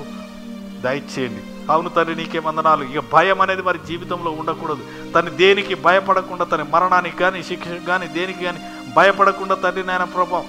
దయచేయండి అవును తండ్రి నీకే వందనాలు ఇక భయం అనేది వారి జీవితంలో ఉండకూడదు తను దేనికి భయపడకుండా తన మరణానికి కానీ శిక్షకు కానీ దేనికి కానీ భయపడకుండా తండ్రి నాయన ప్రభావం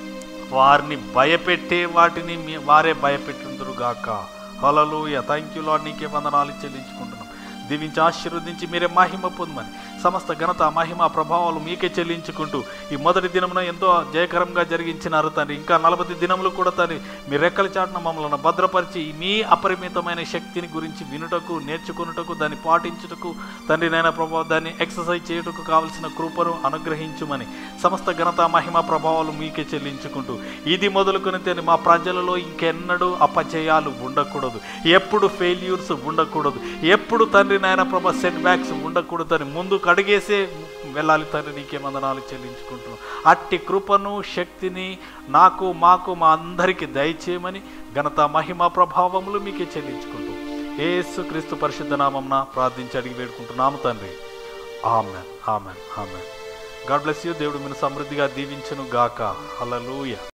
వారిని భయపెట్టే వాటిని మీ- వారే భయపెట్టుందరు గాక హలలుయ థ్యాంక్ యూ లాడ్ నీకే వందనాలు చెల్లించుకుంటున్నాం దీవించి ఆశీర్వదించి మీరే మహిమ పొందమని సమస్త ఘనత మహిమ ప్రభావాలు మీకే చెల్లించుకుంటూ ఈ మొదటి దినమున ఎంతో జయకరంగా జరిగించినారు తండ్రి ఇంకా నలభై దినములు కూడా తండ్రి మీ రెక్కల చాటున మమ్మల్ని భద్రపరిచి మీ అపరిమితమైన శక్తిని గురించి వినుటకు నేర్చుకున్నటకు దాన్ని పాటించుటకు తండ్రి నైనా ప్రభావ దాన్ని ఎక్సర్సైజ్ చేయుటకు కావలసిన కృపను అనుగ్రహించుమని సమస్త ఘనత మహిమ ప్రభావాలు మీకే చెల్లించుకుంటూ ఇది మొదలుకొని తండ్రి మా ప్రజలలో ఇంకెన్నడూ అపజయాలు ఉండకూడదు ఎప్పుడు ఫెయిల్యూర్స్ ఉండకూడదు ఎప్పుడు తండ్రి నాయన ప్రభా సెట్ బ్యాక్స్ ఉండకూడదు అని ముందుకు అడిగేసే వెళ్ళాలి తండ్రి నీకే వందనాలు చెల్లించుకుంటున్నాం అట్టి కృపను శక్తిని నాకు మాకు మా అందరికీ దయచేయమని ఘనత మహిమ ప్రభావములు మీకే చెల్లించుకుంటూ ఏసు క్రీస్తు పరిశుద్ధ నామంన ప్రార్థించి అడిగి వేడుకుంటున్నాము తండ్రి amen amen amen God bless you దేవుడు మీరు సమృద్ధిగా దీవించును గాక హల్లెలూయా